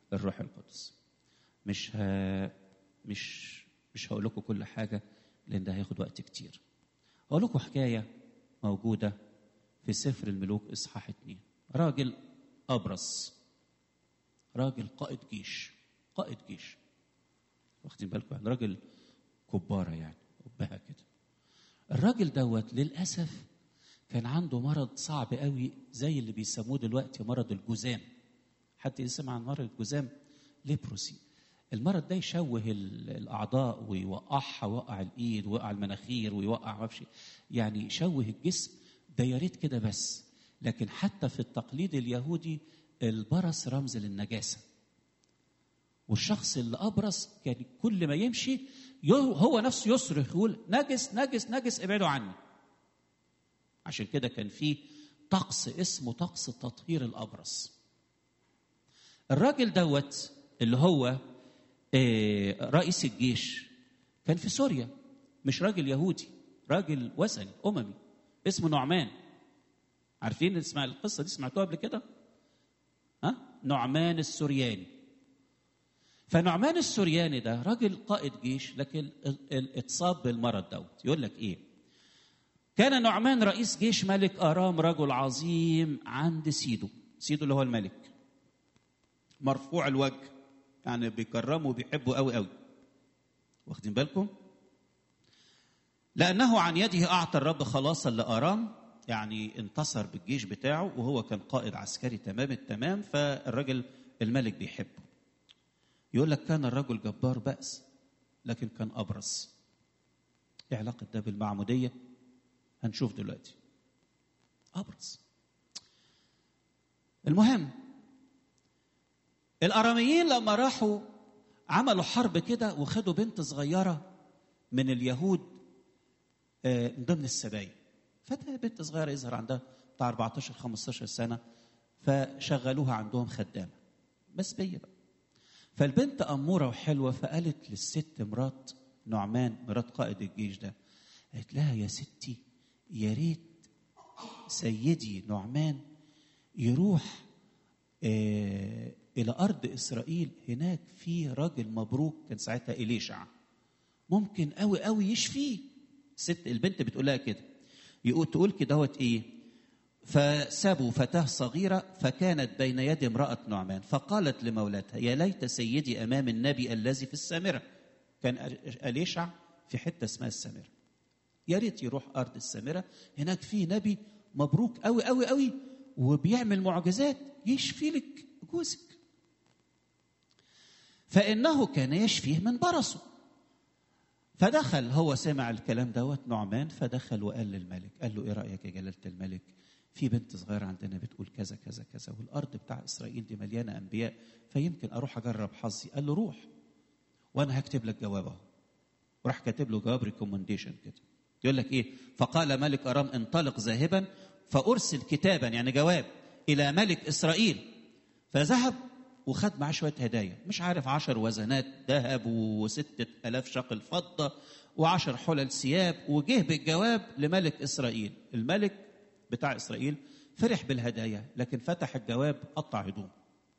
الروح القدس مش ها مش مش هقول لكم كل حاجه لان ده هياخد وقت كتير هقول لكم حكايه موجوده في سفر الملوك اصحاح اتنين راجل ابرص راجل قائد جيش قائد جيش واخدين بالكم يعني راجل كباره يعني قبها كده الراجل دوت للاسف كان عنده مرض صعب قوي زي اللي بيسموه دلوقتي مرض الجذام حد يسمع عن مرض الجذام ليبروسي المرض ده يشوه الاعضاء ويوقعها ويوقع الايد ويوقع المناخير ويوقع ما يعني يشوه الجسم ده يا ريت كده بس لكن حتى في التقليد اليهودي البرص رمز للنجاسه والشخص اللي ابرص كان كل ما يمشي هو نفسه يصرخ يقول نجس نجس نجس ابعدوا عني عشان كده كان في طقس اسمه طقس تطهير الابرص الراجل دوت اللي هو رئيس الجيش كان في سوريا مش راجل يهودي راجل وثني اممي اسمه نعمان عارفين اسمع القصه دي سمعتوها قبل كده ها نعمان السورياني فنعمان السورياني ده راجل قائد جيش لكن اتصاب بالمرض دوت يقول لك ايه كان نعمان رئيس جيش ملك ارام رجل عظيم عند سيدو سيدو اللي هو الملك مرفوع الوجه يعني بيكرمه وبيحبه قوي قوي واخدين بالكم لانه عن يده اعطى الرب خلاصا لارام يعني انتصر بالجيش بتاعه وهو كان قائد عسكري تمام التمام فالراجل الملك بيحبه يقول لك كان الرجل جبار بأس لكن كان أبرص ايه علاقة ده بالمعمودية هنشوف دلوقتي أبرص المهم الأراميين لما راحوا عملوا حرب كده وخدوا بنت صغيرة من اليهود من ضمن السبايا فده بنت صغيرة يظهر عندها بتاع 14 15 سنة فشغلوها عندهم خدامة بس بيه بقى فالبنت أمورة وحلوة فقالت للست مرات نعمان مرات قائد الجيش ده قالت لها يا ستي يا ريت سيدي نعمان يروح آه إلى أرض إسرائيل هناك في راجل مبروك كان ساعتها إليشع ممكن قوي قوي يشفيه ست البنت بتقول لها كده يقول تقول كده دوت ايه فسابوا فتاة صغيرة فكانت بين يد امرأة نعمان فقالت لمولاتها يا ليت سيدي أمام النبي الذي في السامرة كان أليشع في حتة اسمها السامرة يا ريت يروح أرض السامرة هناك في نبي مبروك قوي قوي قوي وبيعمل معجزات يشفي لك جوزك فإنه كان يشفيه من برصه فدخل هو سمع الكلام دوت نعمان فدخل وقال للملك قال له ايه رايك يا جلاله الملك في بنت صغيره عندنا بتقول كذا كذا كذا والارض بتاع اسرائيل دي مليانه انبياء فيمكن اروح اجرب حظي قال له روح وانا هكتب لك جواب اهو وراح كاتب له جواب ريكومنديشن كده يقول لك ايه فقال ملك ارام انطلق ذاهبا فارسل كتابا يعني جواب الى ملك اسرائيل فذهب وخد معاه شويه هدايا مش عارف عشر وزنات ذهب وستة ألاف شقل فضة وعشر حلل ثياب وجه بالجواب لملك إسرائيل الملك بتاع إسرائيل فرح بالهدايا لكن فتح الجواب قطع هدومه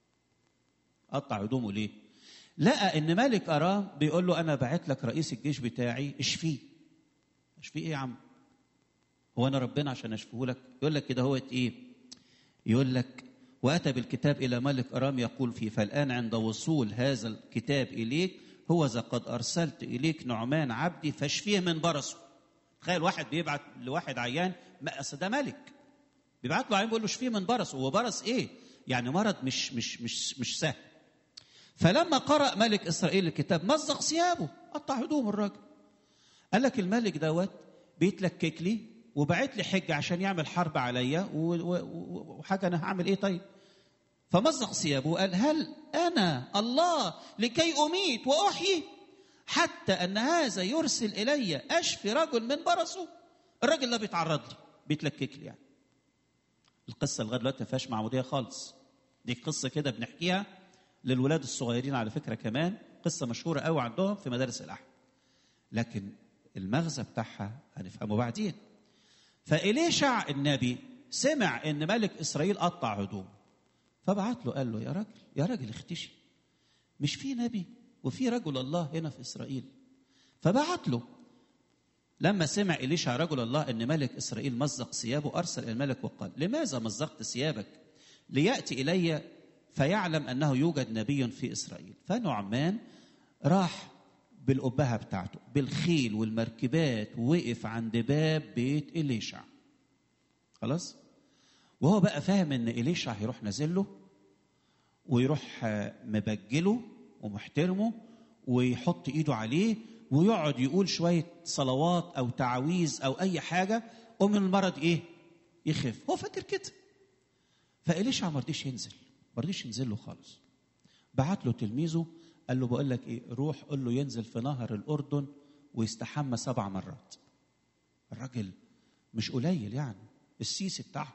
قطع هدومه ليه لقى ان ملك ارام بيقول له انا بعت لك رئيس الجيش بتاعي اشفيه اشفيه ايه يا عم هو انا ربنا عشان اشفيه لك يقول لك كده هو ايه يقول لك واتى بالكتاب الى ملك ارام يقول فيه فالان عند وصول هذا الكتاب اليك هو ذا قد ارسلت اليك نعمان عبدي فاشفيه من برصه تخيل واحد بيبعت لواحد عيان اصل ده ملك بيبعت له عيان بيقول له اشفيه من برصه هو برص ايه يعني مرض مش مش مش مش سهل فلما قرأ ملك إسرائيل الكتاب مزق ثيابه قطع هدوم الراجل قال لك الملك دوت بيتلكك لي وبعت لي حجة عشان يعمل حرب عليا وحاجة أنا هعمل إيه طيب فمزق ثيابه وقال هل أنا الله لكي أميت وأحيي حتى أن هذا يرسل إلي أشفي رجل من برصه الراجل ده بيتعرض لي بيتلكك لي يعني القصة لغاية دلوقتي ما فيهاش معمودية خالص دي قصة كده بنحكيها للولاد الصغيرين على فكره كمان قصه مشهوره قوي عندهم في مدارس الاحد لكن المغزى بتاعها هنفهمه بعدين فإليشع النبي سمع ان ملك اسرائيل قطع هدوم فبعت له قال له يا راجل يا راجل اختشي مش في نبي وفي رجل الله هنا في اسرائيل فبعت له لما سمع إليشع رجل الله أن ملك إسرائيل مزق ثيابه أرسل إلى الملك وقال لماذا مزقت ثيابك ليأتي إلي فيعلم أنه يوجد نبي في إسرائيل فنعمان راح بالأبهة بتاعته بالخيل والمركبات ووقف عند باب بيت إليشع خلاص وهو بقى فاهم ان إليشع هيروح نازل له ويروح مبجله ومحترمه ويحط ايده عليه ويقعد يقول شويه صلوات او تعاويذ او اي حاجه ومن المرض ايه؟ يخف هو فاكر كده فإليشع ما رضيش ينزل ما رضيش ينزل له خالص بعت له تلميذه قال له بقول لك ايه روح قول له ينزل في نهر الاردن ويستحمى سبع مرات الراجل مش قليل يعني السيسي بتاعه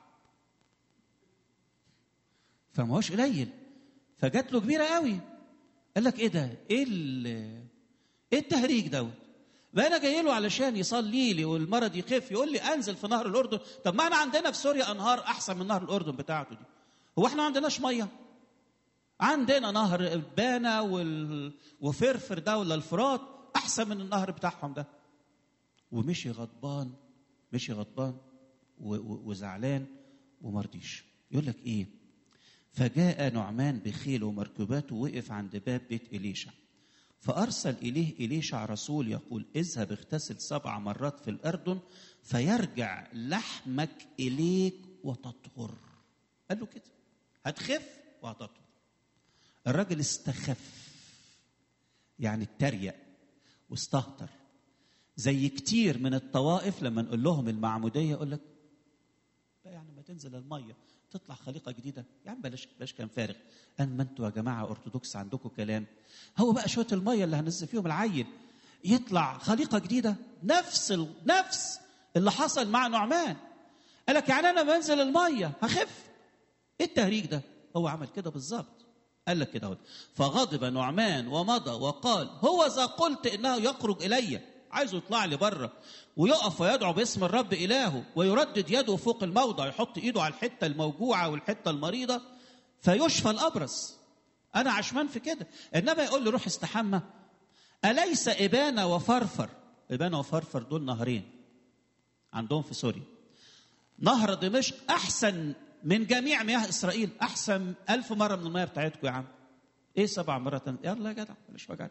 فما هوش قليل فجات له كبيره قوي قال لك ايه ده ايه ايه التهريج دوت بقى انا جاي له علشان يصلي لي والمرض يخف يقول لي انزل في نهر الاردن طب ما احنا عندنا في سوريا انهار احسن من نهر الاردن بتاعته دي هو احنا ما عندناش ميه عندنا نهر بانا وال... وفرفر ده ولا الفرات احسن من النهر بتاعهم ده ومشي غضبان مشي غضبان و... و... وزعلان ومرضيش يقول لك ايه فجاء نعمان بخيل ومركباته وقف عند باب بيت إليشع فأرسل إليه إليشع رسول يقول اذهب اغتسل سبع مرات في الأردن فيرجع لحمك إليك وتطهر قال له كده هتخف وهتطهر الراجل استخف يعني اتريق واستهتر زي كتير من الطوائف لما نقول لهم المعمودية يقول لك يعني ما تنزل المية تطلع خليقه جديده يا عم بلاش بلاش كلام فارغ اما انتوا يا جماعه ارثوذكس عندكم كلام هو بقى شويه الميه اللي هننزل فيهم العيل يطلع خليقه جديده نفس ال... نفس اللي حصل مع نعمان قال لك يعني انا بنزل الميه هخف ايه التهريج ده هو عمل كده بالظبط قال لك كده فغضب نعمان ومضى وقال هو ذا قلت انه يخرج الي عايزه يطلع لي بره ويقف ويدعو باسم الرب إلهه ويردد يده فوق الموضع يحط إيده على الحتة الموجوعة والحتة المريضة فيشفى الأبرص أنا عشمان في كده إنما يقول لي روح استحمى أليس إبانة وفرفر إبانة وفرفر دول نهرين عندهم في سوريا نهر دمشق أحسن من جميع مياه إسرائيل أحسن ألف مرة من المياه بتاعتكم يا عم إيه سبع مرات يلا يا جدع بلاش وجع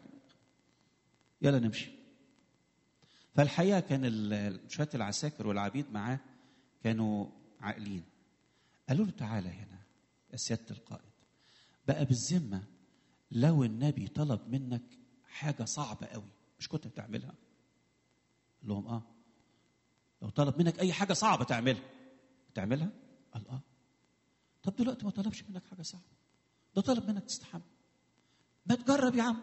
يلا نمشي فالحقيقه كان شويه العساكر والعبيد معاه كانوا عاقلين قالوا له تعالى هنا يا سياده القائد بقى بالذمه لو النبي طلب منك حاجه صعبه قوي مش كنت بتعملها قال لهم اه لو طلب منك اي حاجه صعبه تعملها تعملها قال اه طب دلوقتي ما طلبش منك حاجه صعبه ده طلب منك تستحمل ما تجرب يا عم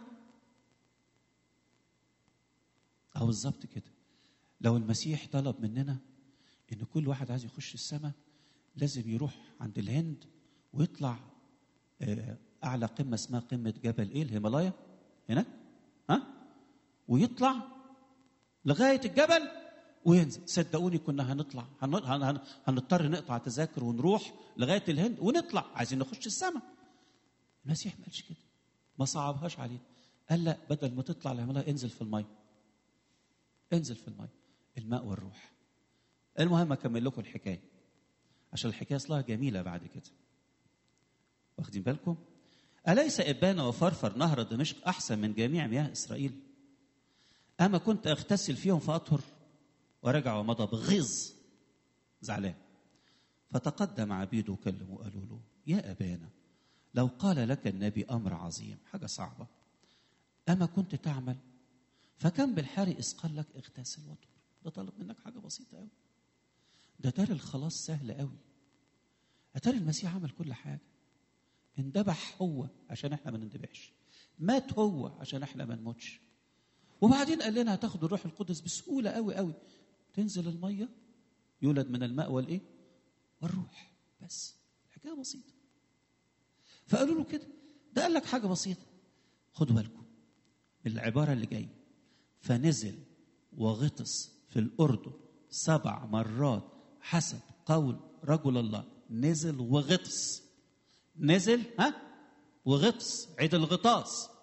أو بالظبط كده لو المسيح طلب مننا إن كل واحد عايز يخش السماء لازم يروح عند الهند ويطلع أعلى قمة اسمها قمة جبل إيه الهيمالايا هناك ها ويطلع لغاية الجبل وينزل صدقوني كنا هنطلع هنضطر نقطع تذاكر ونروح لغاية الهند ونطلع عايزين نخش السماء المسيح ما قالش كده ما صعبهاش علينا قال لا بدل ما تطلع الهيمالايا انزل في الميه انزل في الماء الماء والروح المهم اكمل لكم الحكايه عشان الحكايه اصلها جميله بعد كده واخدين بالكم اليس ابانه وفرفر نهر دمشق احسن من جميع مياه اسرائيل اما كنت اغتسل فيهم فاطهر ورجع ومضى بغيظ زعلان فتقدم عبيده وكلموا وقالوا له يا ابانا لو قال لك النبي امر عظيم حاجه صعبه اما كنت تعمل فكم بالحري إذ قال لك اغتسل وطهر ده طلب منك حاجة بسيطة قوي ده تاري الخلاص سهل قوي أتاري المسيح عمل كل حاجة اندبح هو عشان احنا ما نندبحش مات هو عشان احنا ما نموتش وبعدين قال لنا هتاخدوا الروح القدس بسهولة قوي قوي تنزل المية يولد من الماء والإيه والروح بس حكاية بسيطة فقالوا له كده ده قال لك حاجة بسيطة خدوا بالكم العبارة اللي جايه فنزل وغطس في الأردن سبع مرات حسب قول رجل الله نزل وغطس نزل ها وغطس عيد الغطاس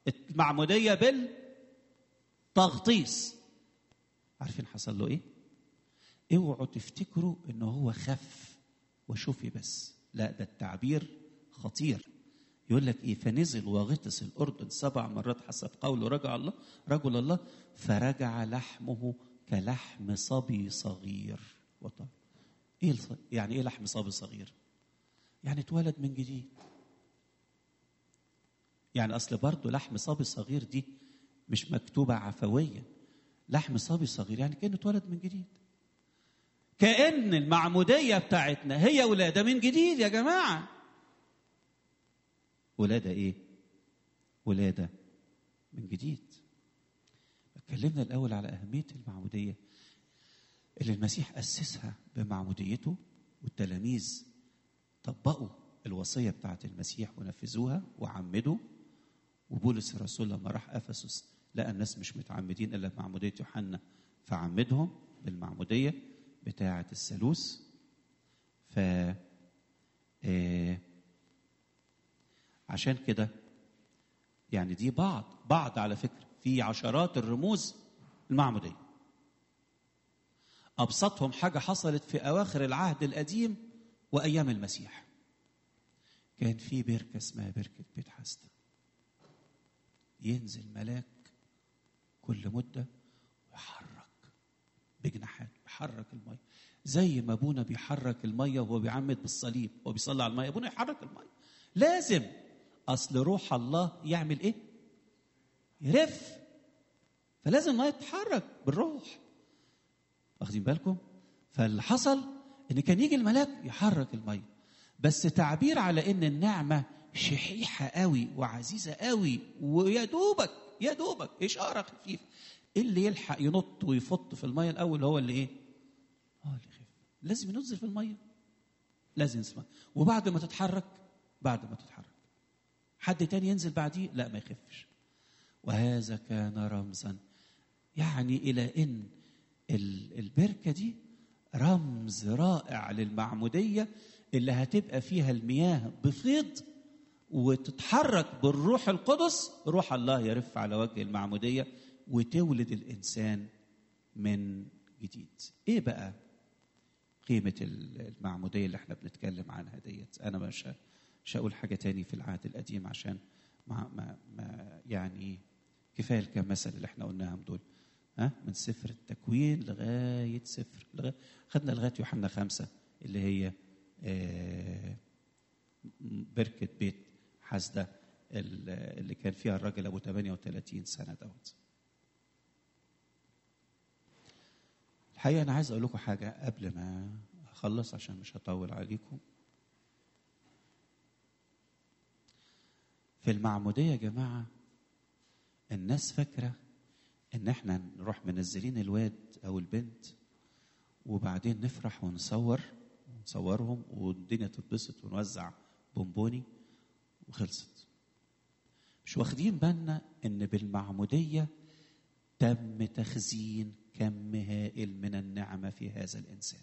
المعموديه بالتغطيس عارفين حصل له ايه اوعوا تفتكروا ان هو خف وشوفي بس لا ده التعبير خطير يقول لك ايه فنزل وغطس الاردن سبع مرات حسب قوله رجع الله رجل الله فرجع لحمه كلحم صبي صغير وطب ايه الص... يعني ايه لحم صبي صغير يعني اتولد من جديد يعني اصل برضه لحم صبي صغير دي مش مكتوبه عفويا لحم صبي صغير يعني كانه اتولد من جديد كأن المعمودية بتاعتنا هي ولادة من جديد يا جماعة ولادة إيه؟ ولادة من جديد اتكلمنا الأول على أهمية المعمودية اللي المسيح أسسها بمعموديته والتلاميذ طبقوا الوصية بتاعت المسيح ونفذوها وعمدوا وبولس الرسول لما راح أفسس لقى الناس مش متعمدين إلا بمعمودية يوحنا فعمدهم بالمعمودية بتاعة الثالوث ف آه عشان كده يعني دي بعض بعض على فكرة في عشرات الرموز المعمودية أبسطهم حاجة حصلت في أواخر العهد القديم وأيام المسيح كان في بركة اسمها بركة بيت حسنة ينزل ملاك كل مدة ويحرك بجناحات يحرك المية زي ما ابونا بيحرك المية وهو بيعمد بالصليب وهو بيصلي على المية ابونا يحرك المية لازم اصل روح الله يعمل ايه يرف فلازم المية تتحرك بالروح واخدين بالكم فاللي حصل ان كان يجي الملاك يحرك المية بس تعبير على ان النعمة شحيحة قوي وعزيزة قوي ويا دوبك يا دوبك اشارة خفيفة اللي يلحق ينط ويفط في الميه الاول هو اللي ايه؟ اه اللي يخف لازم ينزل في الميه لازم يسمع وبعد ما تتحرك بعد ما تتحرك حد تاني ينزل بعديه لا ما يخفش وهذا كان رمزا يعني الى ان البركه دي رمز رائع للمعموديه اللي هتبقى فيها المياه بفيض وتتحرك بالروح القدس روح الله يرف على وجه المعموديه وتولد الانسان من جديد ايه بقى قيمه المعموديه اللي احنا بنتكلم عنها ديت انا مش مش هقول حاجه تاني في العهد القديم عشان ما, ما, ما يعني كفايه الكام مثل اللي احنا قلناهم دول ها من سفر التكوين لغايه سفر لغاية خدنا لغايه يوحنا خمسه اللي هي آه بركه بيت حسده اللي كان فيها الراجل ابو 38 سنه دوت الحقيقه انا عايز اقول لكم حاجه قبل ما اخلص عشان مش هطول عليكم في المعموديه يا جماعه الناس فاكره ان احنا نروح منزلين الواد او البنت وبعدين نفرح ونصور ونصورهم والدنيا تتبسط ونوزع بونبوني وخلصت مش واخدين بالنا ان بالمعموديه تم تخزين كم هائل من النعمه في هذا الانسان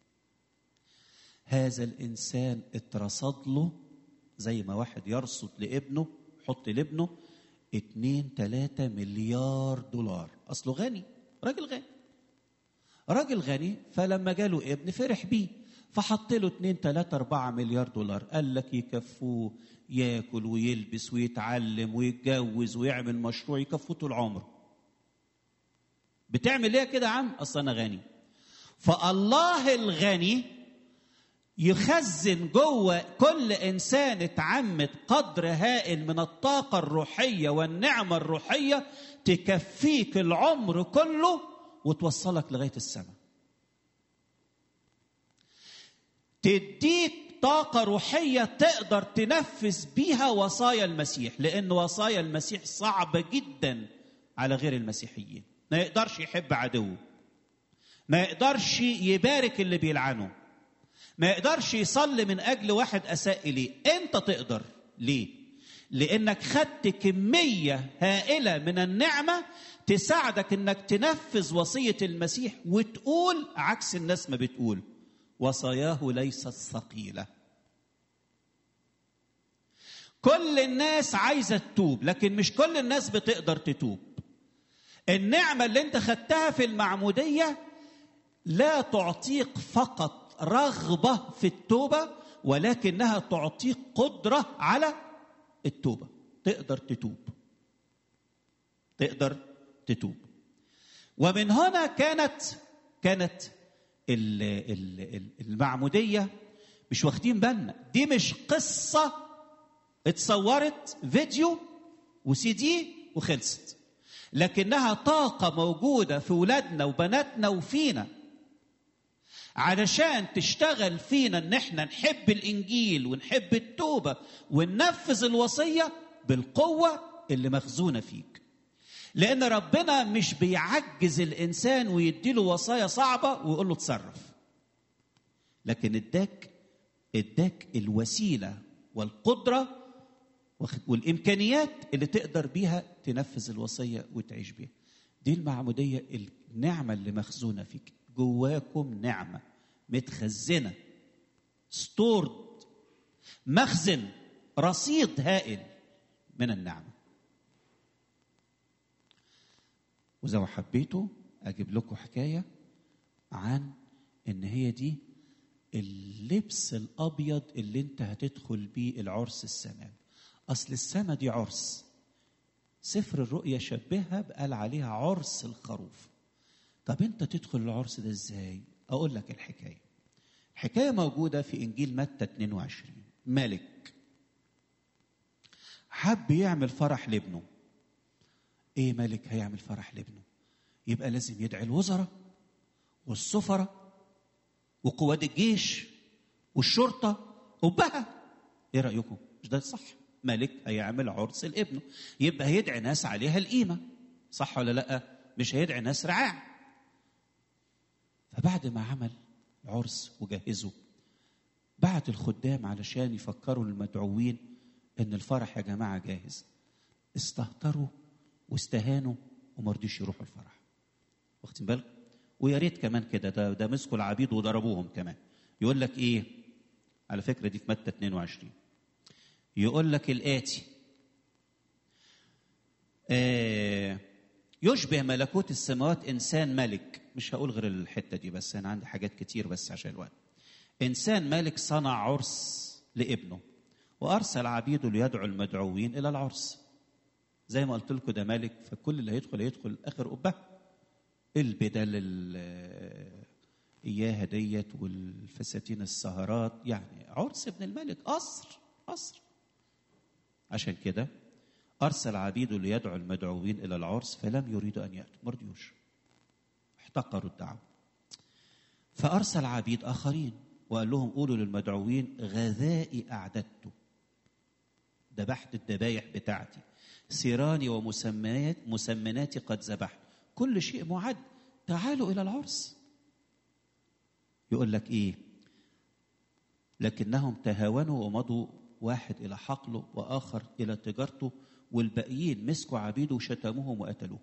هذا الانسان اترصد له زي ما واحد يرصد لابنه يحط لابنه اتنين تلاتة مليار دولار اصله غني راجل غني راجل غني فلما جاله ابن فرح بيه فحط له 2 3 4 مليار دولار قال لك يكفوه ياكل ويلبس ويتعلم ويتجوز ويعمل مشروع يكفوه طول عمره بتعمل ايه كده يا عم اصل انا غني فالله الغني يخزن جوه كل انسان اتعمد قدر هائل من الطاقه الروحيه والنعمه الروحيه تكفيك العمر كله وتوصلك لغايه السماء تديك طاقة روحية تقدر تنفذ بيها وصايا المسيح لأن وصايا المسيح صعبة جدا على غير المسيحيين ما يقدرش يحب عدوه ما يقدرش يبارك اللي بيلعنه ما يقدرش يصلي من أجل واحد أساء إليه أنت تقدر ليه؟ لأنك خدت كمية هائلة من النعمة تساعدك أنك تنفذ وصية المسيح وتقول عكس الناس ما بتقول وصاياه ليست ثقيله كل الناس عايزه تتوب لكن مش كل الناس بتقدر تتوب النعمه اللي انت خدتها في المعموديه لا تعطيك فقط رغبه في التوبه ولكنها تعطيك قدره على التوبه تقدر تتوب تقدر تتوب ومن هنا كانت كانت ال- ال- ال- المعموديه مش واخدين بالنا دي مش قصه اتصورت فيديو وسي دي وخلصت لكنها طاقه موجوده في ولادنا وبناتنا وفينا علشان تشتغل فينا ان احنا نحب الانجيل ونحب التوبه وننفذ الوصيه بالقوه اللي مخزونه فيك لان ربنا مش بيعجز الانسان ويديله وصايا صعبه ويقول له اتصرف لكن اداك اداك الوسيله والقدره واخد- والامكانيات اللي تقدر بيها تنفذ الوصيه وتعيش بيها دي المعموديه النعمه اللي مخزونه فيك جواكم نعمه متخزنه ستورد مخزن رصيد هائل من النعمه وإذا ما حبيتوا أجيب لكم حكاية عن إن هي دي اللبس الأبيض اللي أنت هتدخل بيه العرس السماوي أصل السما دي عرس سفر الرؤيا شبهها بقال عليها عرس الخروف طب أنت تدخل العرس ده إزاي؟ أقول لك الحكاية الحكاية موجودة في إنجيل متى 22 ملك حب يعمل فرح لابنه ايه ملك هيعمل فرح لابنه يبقى لازم يدعي الوزراء والسفراء وقوات الجيش والشرطه وبها ايه رايكم مش ده صح ملك هيعمل عرس لابنه يبقى هيدعي ناس عليها القيمه صح ولا لا مش هيدعي ناس رعاع فبعد ما عمل عرس وجهزه بعت الخدام علشان يفكروا المدعوين ان الفرح يا جماعه جاهز استهتروا واستهانوا وما رضيش يروحوا الفرح واخدين بالك ويا ريت كمان كده ده, ده مسكوا العبيد وضربوهم كمان يقول لك ايه على فكره دي في متى 22 يقول لك الاتي آه يشبه ملكوت السماوات انسان ملك مش هقول غير الحته دي بس انا عندي حاجات كتير بس عشان الوقت انسان ملك صنع عرس لابنه وارسل عبيده ليدعو المدعوين الى العرس زي ما قلت لكم ده ملك فكل اللي هيدخل هيدخل اخر قبه البدل ال- اياها ديت والفساتين السهرات يعني عرس ابن الملك قصر قصر عشان كده ارسل عبيده ليدعو المدعوين الى العرس فلم يريدوا ان ياتوا ما رضيوش احتقروا الدعوه فارسل عبيد اخرين وقال لهم قولوا للمدعوين غذائي اعددته ذبحت الذبايح بتاعتي سيراني ومسمنات مسمناتي قد ذبحت كل شيء معد تعالوا الى العرس يقول لك ايه لكنهم تهاونوا ومضوا واحد الى حقله واخر الى تجارته والباقيين مسكوا عبيده وشتموهم وقتلوه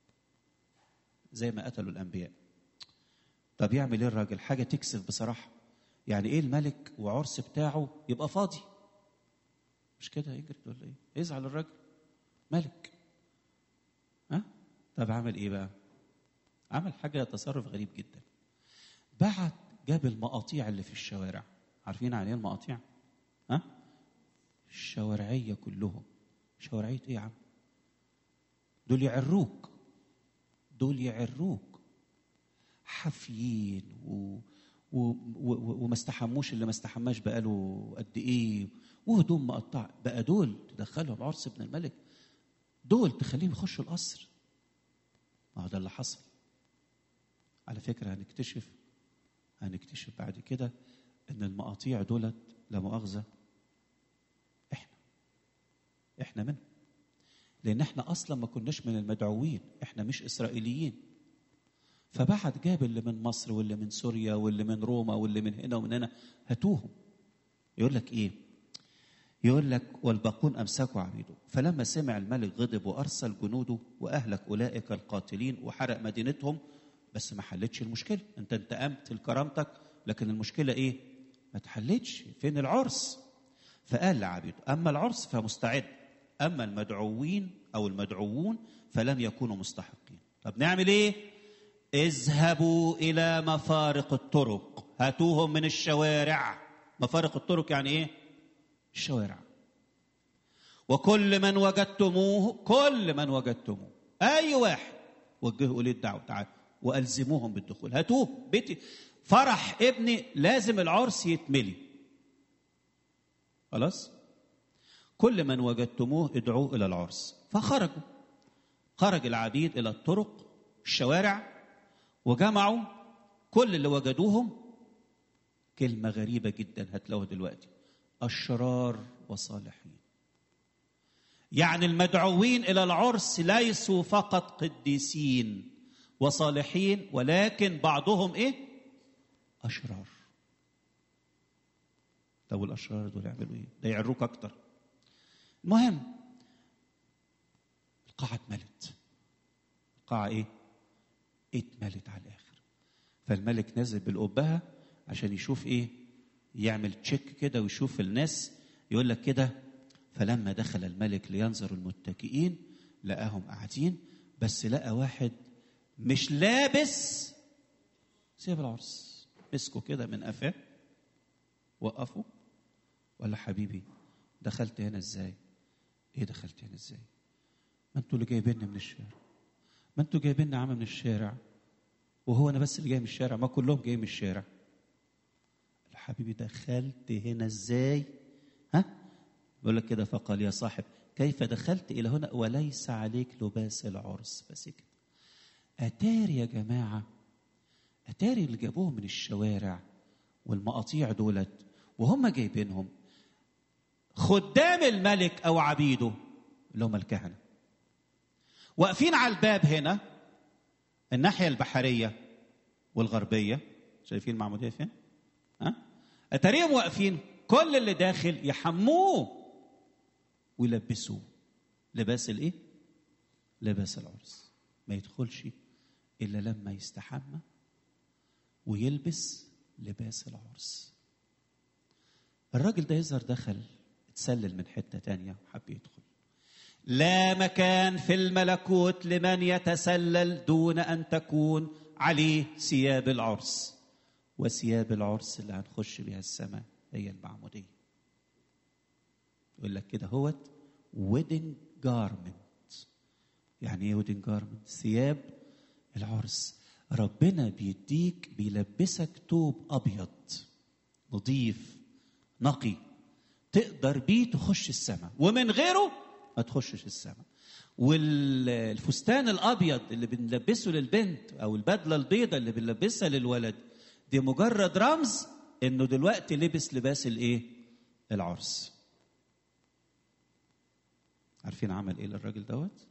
زي ما قتلوا الانبياء طب يعمل ايه الراجل حاجه تكسف بصراحه يعني ايه الملك وعرس بتاعه يبقى فاضي مش كده يجري ولا ايه يزعل الراجل ملك ها طب عمل ايه بقى عمل حاجه تصرف غريب جدا بعت جاب المقاطيع اللي في الشوارع عارفين يعني ايه المقاطيع ها الشوارعيه كلهم شوارعيه ايه يا عم دول يعروك دول يعروك حافيين و... و... و... وما استحموش اللي ما استحماش بقاله قد ايه وهدوم مقطعه بقى دول تدخلهم عرس ابن الملك دول تخليهم يخشوا القصر ما هو ده اللي حصل على فكره هنكتشف هنكتشف بعد كده ان المقاطيع دولت لا مؤاخذه احنا احنا منهم لان احنا اصلا ما كناش من المدعوين احنا مش اسرائيليين فبعت جاب اللي من مصر واللي من سوريا واللي من روما واللي من هنا ومن هنا هاتوهم يقول لك ايه يقول لك والباقون امسكوا عبيده فلما سمع الملك غضب وارسل جنوده واهلك اولئك القاتلين وحرق مدينتهم بس ما حلتش المشكله انت انتقمت لكرامتك لكن المشكله ايه ما اتحلتش فين العرس فقال لعبيده أما العرس فمستعد أما المدعوين أو المدعوون فلم يكونوا مستحقين طب نعمل إيه؟ اذهبوا إلى مفارق الطرق هاتوهم من الشوارع مفارق الطرق يعني إيه؟ الشوارع وكل من وجدتموه كل من وجدتموه أي واحد وجهوا إليه الدعوة تعال وألزموهم بالدخول هاتوه بيتي فرح ابني لازم العرس يتملي خلاص كل من وجدتموه ادعوه الى العرس فخرجوا خرج العبيد الى الطرق الشوارع وجمعوا كل اللي وجدوهم كلمه غريبه جدا هتلاقوها دلوقتي اشرار وصالحين يعني المدعوين الى العرس ليسوا فقط قديسين وصالحين ولكن بعضهم ايه اشرار طب والاشرار دول يعملوا ايه ده يعروك اكتر المهم القاعه اتملت القاعه ايه اتملت على الاخر فالملك نزل بالقبهه عشان يشوف ايه يعمل تشيك كده ويشوف الناس يقول لك كده فلما دخل الملك لينظر المتكئين لقاهم قاعدين بس لقى واحد مش لابس سيب العرس مسكه كده من قفاه وقفه ولا حبيبي دخلت هنا ازاي ايه دخلت هنا ازاي ما انتوا اللي جايبيني من الشارع ما انتوا جايبيني عامه من الشارع وهو انا بس اللي جاي من الشارع ما كلهم جايين من الشارع حبيبي دخلت هنا ازاي ها بيقول لك كده فقال يا صاحب كيف دخلت الى هنا وليس عليك لباس العرس فسكت اتاري يا جماعه اتاري اللي جابوهم من الشوارع والمقاطيع دولت وهم جايبينهم خدام الملك او عبيده اللي هم الكهنه واقفين على الباب هنا الناحيه البحريه والغربيه شايفين المعموديه فين ها اتاريهم واقفين كل اللي داخل يحموه ويلبسوه لباس الايه لباس العرس ما يدخلش الا لما يستحمى ويلبس لباس العرس الراجل ده يظهر دخل اتسلل من حته تانية وحب يدخل لا مكان في الملكوت لمن يتسلل دون ان تكون عليه ثياب العرس وثياب العرس اللي هنخش بها السماء هي المعموديه يقول لك كده هوت ويدنج جارمنت يعني ايه ويدنج جارمنت ثياب العرس ربنا بيديك بيلبسك توب ابيض نظيف نقي تقدر بيه تخش السماء ومن غيره ما تخشش السماء والفستان الابيض اللي بنلبسه للبنت او البدله البيضاء اللي بنلبسها للولد دي مجرد رمز انه دلوقتي لبس لباس الايه العرس عارفين عمل ايه للراجل دوت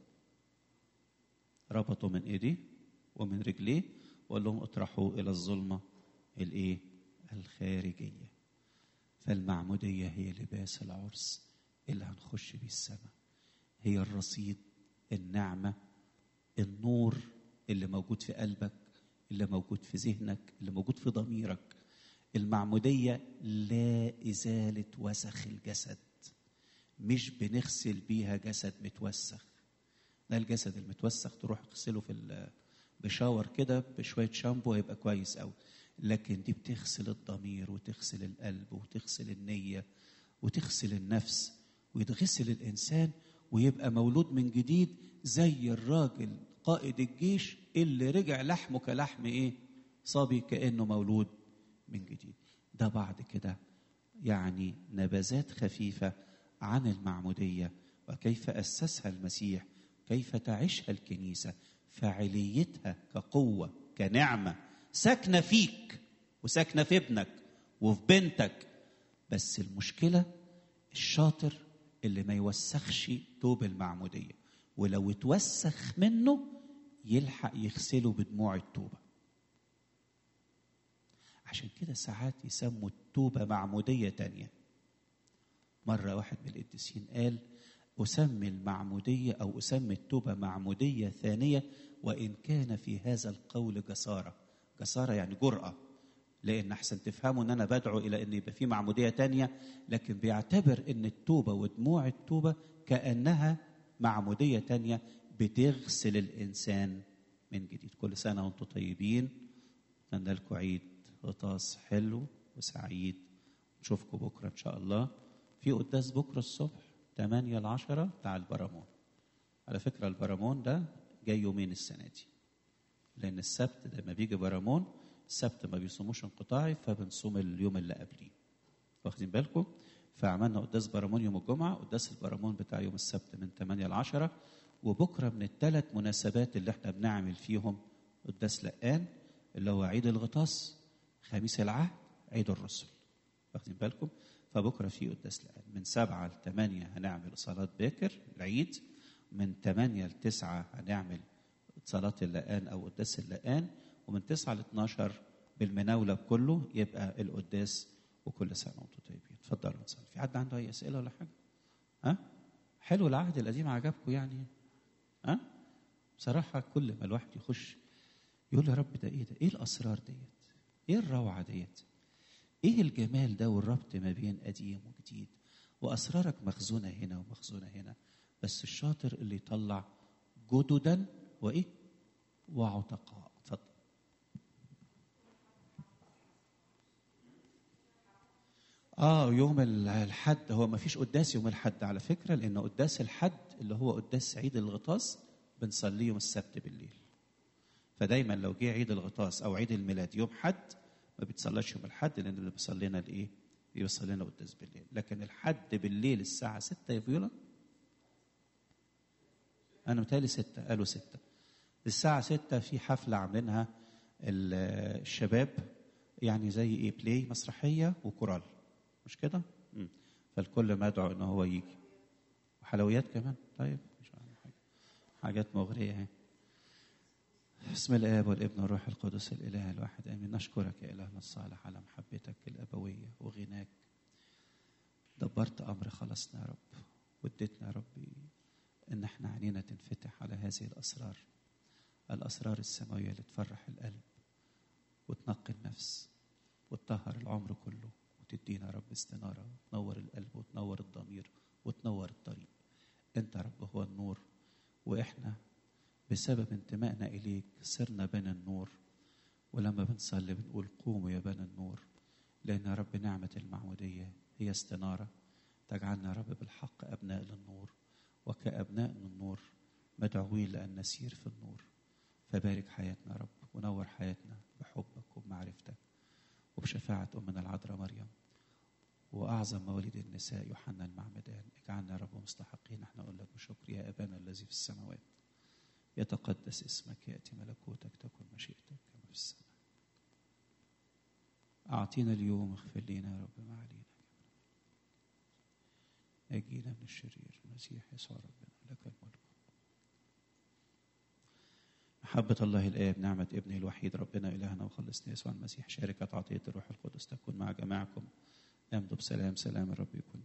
ربطه من ايديه ومن رجليه وقال لهم اطرحوا الى الظلمه الايه الخارجيه فالمعموديه هي لباس العرس اللي هنخش بيه السماء هي الرصيد النعمه النور اللي موجود في قلبك اللي موجود في ذهنك اللي موجود في ضميرك المعموديه لا ازاله وسخ الجسد مش بنغسل بيها جسد متوسخ لا الجسد المتوسخ تروح تغسله في بشاور كده بشويه شامبو هيبقى كويس قوي لكن دي بتغسل الضمير وتغسل القلب وتغسل النيه وتغسل النفس ويتغسل الانسان ويبقى مولود من جديد زي الراجل قائد الجيش اللي رجع لحمه كلحم ايه صبي كانه مولود من جديد ده بعد كده يعني نبذات خفيفه عن المعموديه وكيف اسسها المسيح كيف تعيشها الكنيسه فاعليتها كقوه كنعمه ساكنه فيك وساكنه في ابنك وفي بنتك بس المشكله الشاطر اللي ما يوسخش توب المعموديه ولو اتوسخ منه يلحق يغسله بدموع التوبه عشان كده ساعات يسموا التوبه معموديه تانيه مره واحد من القديسين قال اسمي المعموديه او اسمي التوبه معموديه ثانيه وان كان في هذا القول جساره جساره يعني جراه لان احسن تفهموا ان انا بدعو الى ان يبقى في معموديه تانية لكن بيعتبر ان التوبه ودموع التوبه كانها معموديه تانية بتغسل الانسان من جديد كل سنه وانتم طيبين اتمنى لكم عيد غطاس حلو وسعيد نشوفكم بكره ان شاء الله في قداس بكره الصبح 8 ل 10 بتاع البرامون على فكره البرامون ده جاي يومين السنه دي لان السبت لما بيجي برامون السبت ما بيصوموش انقطاعي فبنصوم اليوم اللي قبليه واخدين بالكم فعملنا قداس برامون يوم الجمعه قداس البرامون بتاع يوم السبت من 8 ل 10 وبكره من الثلاث مناسبات اللي احنا بنعمل فيهم قداس لقان اللي هو عيد الغطاس خميس العهد عيد الرسل واخدين بالكم فبكره في قداس لقان من 7 ل 8 هنعمل صلاه باكر العيد من 8 ل 9 هنعمل صلاة اللقان أو قداس اللقان ومن 9 ل 12 بالمناولة كله يبقى القداس وكل سنة وأنتم طيبين اتفضلوا نصلي في حد عنده أي أسئلة ولا حاجة؟ ها؟ حلو العهد القديم عجبكم يعني؟ ها؟ بصراحة كل ما الواحد يخش يقول يا رب ده إيه ده؟ إيه الأسرار ديت؟ إيه الروعة ديت؟ إيه الجمال ده والربط ما بين قديم وجديد؟ وأسرارك مخزونة هنا ومخزونة هنا بس الشاطر اللي يطلع جددا وايه وعتقاء اتفضل اه يوم الحد هو ما فيش قداس يوم الحد على فكره لان قداس الحد اللي هو قداس عيد الغطاس بنصليه يوم السبت بالليل فدايما لو جه عيد الغطاس او عيد الميلاد يوم حد ما بيتصلاش يوم الحد لان اللي بيصلي لنا الايه بيصلي لنا قداس بالليل لكن الحد بالليل الساعه 6 يا فيولا انا متهيألي ستة قالوا ستة الساعة ستة في حفلة عاملينها الشباب يعني زي ايه بلاي مسرحية وكورال مش كده؟ مم. فالكل مدعو ان هو يجي وحلويات كمان طيب مش حاجة. حاجات مغرية اهي بسم الاب والابن والروح القدس الاله الواحد امين نشكرك يا الهنا الصالح على محبتك الابويه وغناك دبرت امر خلصنا يا رب واديتنا يا ربي ان احنا عينينا تنفتح على هذه الاسرار الاسرار السماويه اللي تفرح القلب وتنقي النفس وتطهر العمر كله وتدينا يا رب استناره وتنور القلب وتنور الضمير وتنور الطريق انت يا رب هو النور واحنا بسبب انتمائنا اليك صرنا بني النور ولما بنصلي بنقول قوموا يا بني النور لان يا رب نعمه المعموديه هي استناره تجعلنا يا رب بالحق ابناء للنور وكأبناء من النور مدعوين لأن نسير في النور فبارك حياتنا يا رب ونور حياتنا بحبك وبمعرفتك وبشفاعة أمنا العذراء مريم وأعظم مواليد النساء يوحنا المعمدان اجعلنا يا رب مستحقين احنا نقول لك بشكر يا أبانا الذي في السماوات يتقدس اسمك يأتي ملكوتك تكن مشيئتك كما في السماء أعطينا اليوم اغفر لنا يا رب ما علينا نجينا من الشرير المسيح يسوع ربنا لك الملك محبة الله الآب نعمة ابنه الوحيد ربنا إلهنا وخلصنا يسوع المسيح شاركة عطية الروح القدس تكون مع جماعكم امضوا بسلام سلام الرب يكون